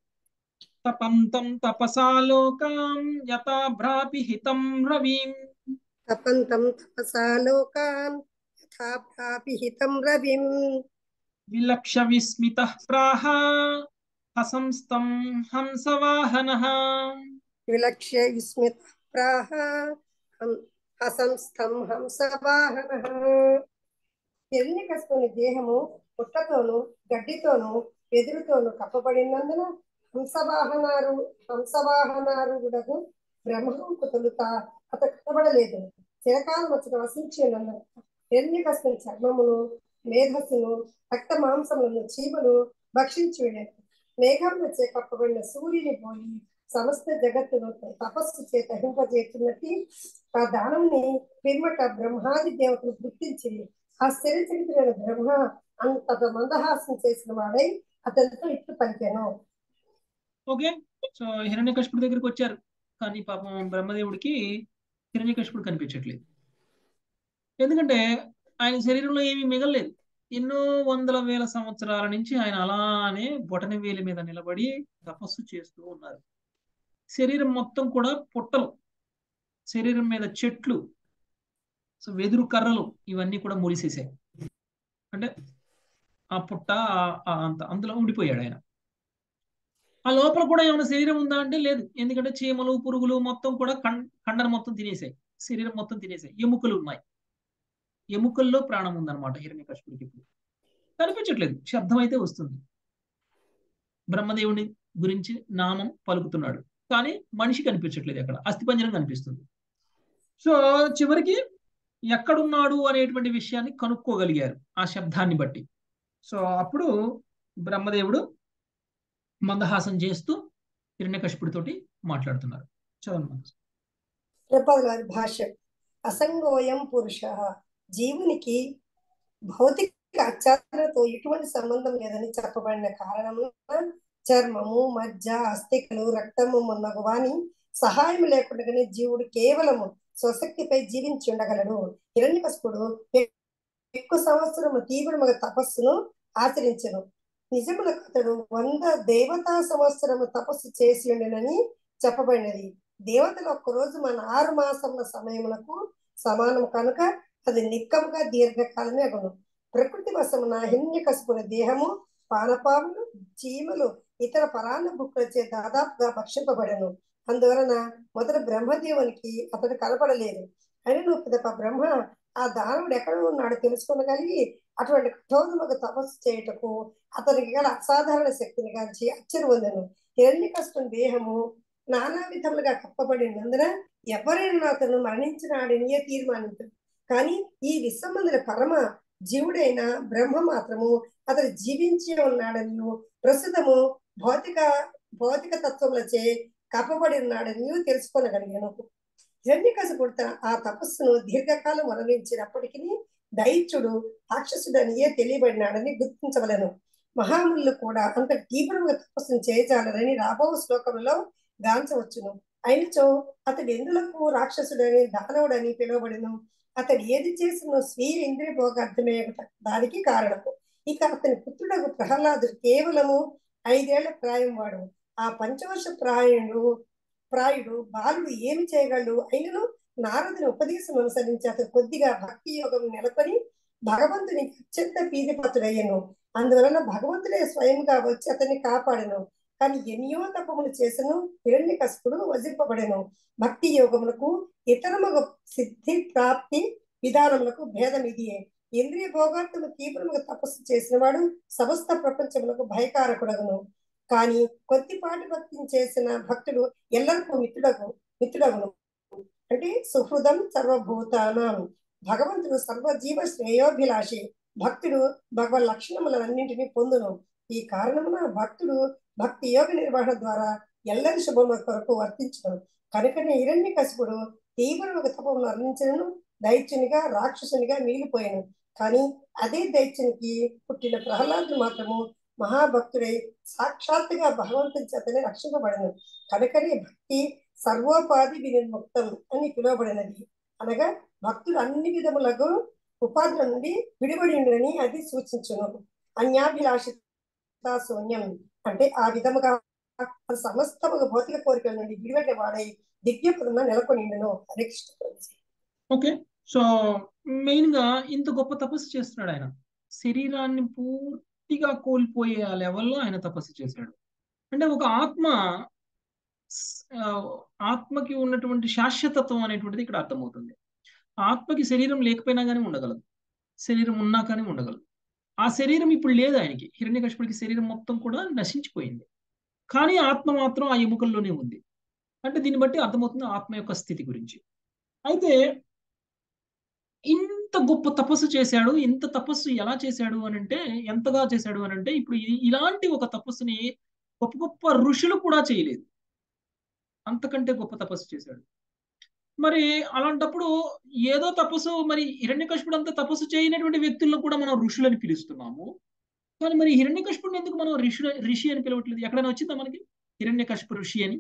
తపంతం తపసా లోకాం యథా భ్రాపి హితం రవిం తపంతం తపసా లోకాన్ యథా ప్రాపిహితం రవిం విలక్ష విస్మిత ప్రాహ హసంస్తం హంసవాహనః విలక్ష్య విస్మిత ప్రాహ హం- హసంస్థం హంసవాహన హిరణ్యకశిపుని దేహము పుట్టతోను గడ్డితోను వెదురుతోను కప్పబడినందున హంసవాహనారు హంసవాహనారుడకు బ్రహ్మకు తొలుత అతడు కనబడలేదు చిరకాలం అతడు వసించి ఉన్నందున హిరణ్యకశిపుని చర్మమును మేధస్సును రక్త మాంసములను చీమలు భక్షించి వెళ్ళాడు మేఘములచే కప్పబడిన సూర్యుని పోయి సమస్త జగత్తును తపస్సు చేత హింపజేస్తున్నట్టు ఆ దానంని పిమ్మట బ్రహ్మాది దేవతలు గుర్తించింది ఆ స్థిర చరిత్రైన బ్రహ్మ అంత మందహాసం చేసిన వాడై అతనితో ఇట్లు పలికాను ఓకే సో హిరణ్యకశిపుడి దగ్గరికి వచ్చారు కానీ పాపం బ్రహ్మదేవుడికి హిరణ్యకశిపుడు కనిపించట్లేదు ఎందుకంటే ఆయన శరీరంలో ఏమీ మిగలలేదు ఎన్నో వందల వేల సంవత్సరాల నుంచి ఆయన అలానే బొటన వేలి మీద నిలబడి తపస్సు చేస్తూ ఉన్నారు శరీరం మొత్తం కూడా పుట్టలు శరీరం మీద చెట్లు సో వెదురు కర్రలు ఇవన్నీ కూడా మురిసేసాయి అంటే ఆ పుట్ట ఆ- ఆ అంత అందులో ఉండిపోయాడు ఆయన ఆ లోపల కూడా ఏమైనా శరీరం ఉందా అంటే లేదు ఎందుకంటే చీమలు పురుగులు మొత్తం కూడా కం కండను మొత్తం తినేసాయి శరీరం మొత్తం తినేసాయి ఎముకలు ఉన్నాయి ఎముకల్లో ప్రాణం ఉందన్నమాట హిరణ్యకశిపుడికి ఇప్పుడు కనిపించట్లేదు శబ్దం అయితే వస్తుంది బ్రహ్మదేవుని గురించి నామం పలుకుతున్నాడు కానీ మనిషి కనిపించట్లేదు అక్కడ అస్థిపంజరం కనిపిస్తుంది సో చివరికి ఎక్కడున్నాడు అనేటువంటి విషయాన్ని కనుక్కోగలిగారు ఆ శబ్దాన్ని బట్టి సో అప్పుడు బ్రహ్మదేవుడు మందహాసం చేస్తూ హిరణ్యకశిపుడితోటి మాట్లాడుతున్నారు చదవండి శ్రీపాద గారి భాష్యం అసంగోయం పురుష జీవునికి భౌతిక ఆచారాలతో ఎటువంటి సంబంధం లేదని చెప్పబడిన కారణమున చర్మము మజ్జ అస్థికలు రక్తము మొన్నగు వాని సహాయం లేకుండానే జీవుడు కేవలము స్వశక్తిపై జీవించి ఉండగలడు హిరణ్యకశిపుడు ఎక్కువ సంవత్సరము తీవ్రముగా తపస్సును ఆచరించను నిజమునకు అతడు వంద దేవతా సంవత్సరము తపస్సు చేసి ఉండనని చెప్పబడినది దేవతలు ఒక్కరోజు మన ఆరు మాసముల సమయమునకు సమానం కనుక అది నిక్కముగా దీర్ఘకాలమే అగును ప్రకృతి వశమున హిరణ్యకశిపుని దేహము పానపాములు చీమలు ఇతర పరాన్న బుక్కులచే దాదాపుగా భక్షింపబడను అందువలన మొదట బ్రహ్మదేవునికి అతడు కనపడలేదు అయినను పిదప బ్రహ్మ ఆ దానవుడు ఎక్కడ ఉన్నాడో తెలుసుకోగలిగి అటువంటి కఠోరముగా తపస్సు చేయుటకు అతనికి గల అసాధారణ శక్తిని గాంచి అచ్చరి పొందెను హిరణ్యకశిపుని దేహము నానా విధములుగా కప్పబడినందున ఎవరైనా అతను మరణించినాడనియే తీర్మానించు కానీ ఈ విశ్వమందుల పరమ జీవుడైన బ్రహ్మ మాత్రము అతడు జీవించి ఉన్నాడని ప్రస్తుతము భౌతిక భౌతిక తత్వములచే కప్పబడి ఉన్నాడని తెలుసుకోనగలిగాను హిరణ్యకశిపుడు తన ఆ తపస్సును దీర్ఘకాలం వరణించినప్పటికీ దైత్యుడు రాక్షసుడనియే తెలియబడినాడని గుర్తించవలను మహాములు కూడా అంత తీవ్రంగా తపస్సును చేయజాలరని రాబో శ్లోకంలో గాంచవచ్చును అయినచో అతడు ఎందులకు రాక్షసుడని దానవుడని పిలువబడిను అతడు ఏది చేసిన స్వీయ ఇంద్రియ భోగార్థమే దానికి కారణము ఇక అతని పుత్రుడకు ప్రహ్లాదుడు కేవలము ఐదేళ్ల ప్రాయం వాడు ఆ పంచవర్ష ప్రాయుడు ప్రాయుడు బాలుడు ఏమి చేయగలడు అయినను నారదుని ఉపదేశం అనుసరించి అతను కొద్దిగా భక్తి యోగం నెలకొని భగవంతునికి అత్యంత పీదిపతుడయ్యను అందువలన భగవంతుడే స్వయంగా వచ్చి అతన్ని కాపాడను కానీ ఎన్నో తపములు చేసను హిరణ్య కసుపుడు వజింపబడెను భక్తి యోగములకు ఇతరముగ సిద్ధి ప్రాప్తి విధానములకు భేదం ఇదియే ఇంద్రియ భోగార్థము తీవ్రముగా తపస్సు చేసిన వాడు సమస్త ప్రపంచములకు భయకారకుడగును కానీ కొద్దిపాటి భక్తిని చేసిన భక్తుడు ఎల్లరికూ మిత్రుడగు మిత్రుడగును అంటే సుహృదం సర్వభూతానం భగవంతుడు సర్వజీవ శ్రేయోభిలాషి భక్తుడు భగవన్ లక్షణములన్నింటినీ పొందును ఈ కారణమున భక్తుడు భక్తి యోగ నిర్వహణ ద్వారా ఎల్లరి శుభముల కొరకు వర్తించను కనుకనే హిరణ్య కశిపుడు తీవ్రమైన తపమును అందించను దైత్యునిగా రాక్షసునిగా మిగిలిపోయాను కానీ అదే దైత్యునికి పుట్టిన ప్రహ్లాదుడు మాత్రము మహాభక్తుడై సాక్షాత్తుగా భగవంతుని చేతనే రక్షింపబడను కనుకనే భక్తి సర్వోపాధి వినిర్ముక్తం అని పిలువబడినది అనగా భక్తుడు అన్ని విధములకు ఉపాధుల నుండి విడిపడి ఉండని అది సూచించును అన్యాభిలాషిత శూన్యం అంటే ఆ విధముగా సమస్తముగా భౌతిక కోరికల నుండి విడిపడిన వాడై దివ్య పదన నెలకొని ఉండను Hare Krishna okay so main గా ఇంత గొప్ప తపస్సు చేస్తున్నాడు ఆయన శరీరాన్ని పూర్తిగా కోల్పోయే ఆ లెవెల్లో ఆయన తపస్సు చేశాడు అంటే ఒక ఆత్మ ఆ, ఆత్మకి ఉన్నటువంటి శాశ్వతత్వం అనేటువంటిది ఇక్కడ అర్థమవుతుంది ఆత్మకి శరీరం లేకపోయినా కానీ ఉండగలదు శరీరం ఉన్నా కానీ ఉండగలదు ఆ శరీరం ఇప్పుడు లేదు ఆయనకి హిరణ్యకశిపుడికి శరీరం మొత్తం కూడా నశించిపోయింది కానీ ఆత్మ మాత్రం ఆ ఎముకల్లోనే ఉంది అంటే దీన్ని బట్టి అర్థమవుతుంది ఆత్మ యొక్క స్థితి గురించి అయితే ఇంత గొప్ప తపస్సు చేశాడు ఇంత తపస్సు ఎలా చేశాడు అని అంటే ఎంతగా చేశాడు అని అంటే ఇప్పుడు ఇ- ఇలాంటి ఒక తపస్సుని గొప్ప గొప్ప ఋషులు కూడా చేయలేదు అంతకంటే గొప్ప తపస్సు చేశాడు మరి అలాంటప్పుడు ఏదో తపస్సు మరి హిరణ్యకశిపుడు అంత తపస్సు చేయనటువంటి వ్యక్తులను కూడా మనం ఋషులని పిలుస్తున్నాము కానీ మరి హిరణ్యకశిపుడిని ఎందుకు మనం ఋషి ఋషి అని పిలవట్లేదు ఎక్కడైనా వచ్చిందా మనకి హిరణ్యకశిపు ఋషి అని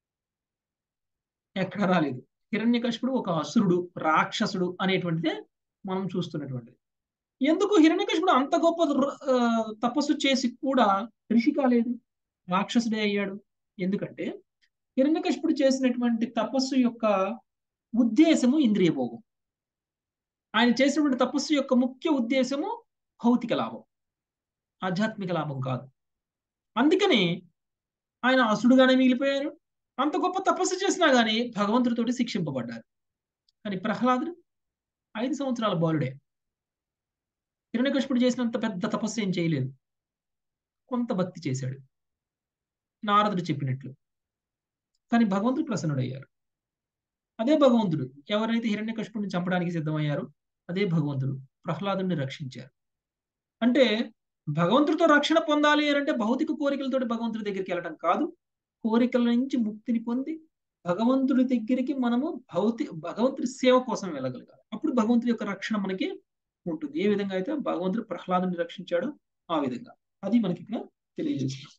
ఎక్కడ రాలేదు హిరణ్యకశిపుడు ఒక అసురుడు రాక్షసుడు అనేటువంటిదే మనం చూస్తున్నటువంటిది ఎందుకు హిరణ్యకశిపుడు అంత గొప్ప రు- ఆ, తపస్సు చేసి కూడా ఋషి కాలేదు రాక్షసుడే అయ్యాడు ఎందుకంటే హిరణ్యకశిపుడు చేసినటువంటి తపస్సు యొక్క ఉద్దేశము ఇంద్రియ భోగం ఆయన చేసినటువంటి తపస్సు యొక్క ముఖ్య ఉద్దేశము భౌతిక లాభం ఆధ్యాత్మిక లాభం కాదు అందుకని ఆయన అసుడుగానే మిగిలిపోయారు అంత గొప్ప తపస్సు చేసినా గానీ భగవంతుడితోటి శిక్షింపబడ్డారు కానీ ప్రహ్లాదుడు ఐదు సంవత్సరాల బాలుడే హిరణ్యకశిపుడు చేసినంత పెద్ద తపస్సు ఏం చేయలేదు కొంత భక్తి చేశాడు నారదుడు చెప్పినట్లు కానీ భగవంతుడు ప్రసన్నుడయ్యారు అదే భగవంతుడు ఎవరైతే హిరణ్యకశిపుడిని చంపడానికి సిద్ధమయ్యారో అదే భగవంతుడు ప్రహ్లాదుని రక్షించారు అంటే భగవంతుడితో రక్షణ పొందాలి అని అంటే భౌతిక కోరికలతోటి భగవంతుడి దగ్గరికి వెళ్ళటం కాదు కోరికల నుంచి ముక్తిని పొంది భగవంతుడి దగ్గరికి మనము భౌతి భగవంతుడి సేవ కోసం వెళ్ళగలగాలి అప్పుడు భగవంతుడి యొక్క రక్షణ మనకి ఉంటుంది ఏ విధంగా అయితే భగవంతుడు ప్రహ్లాదుని రక్షించాడో ఆ విధంగా అది మనకి ఇక్కడ తెలియజేస్తున్నాం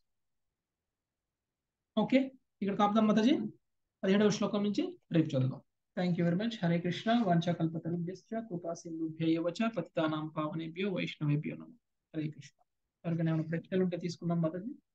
ఓకే ఇక్కడ కాపుదాం మాతాజీ పదిహేడవ శ్లోకం నుంచి రేపు చదువుదాం thank you very much Hare Krishna వాంఛాకల్పతరుభ్యశ్చ కృపా సింధుభ్యవ చ పతితానాం పావనేభ్యో వైష్ణవేభ్యో నమః హరే కృష్ణ ఎవరికైనా ఏమైనా ప్రశ్నలు ఉంటే తీసుకుందాం మాతాజీ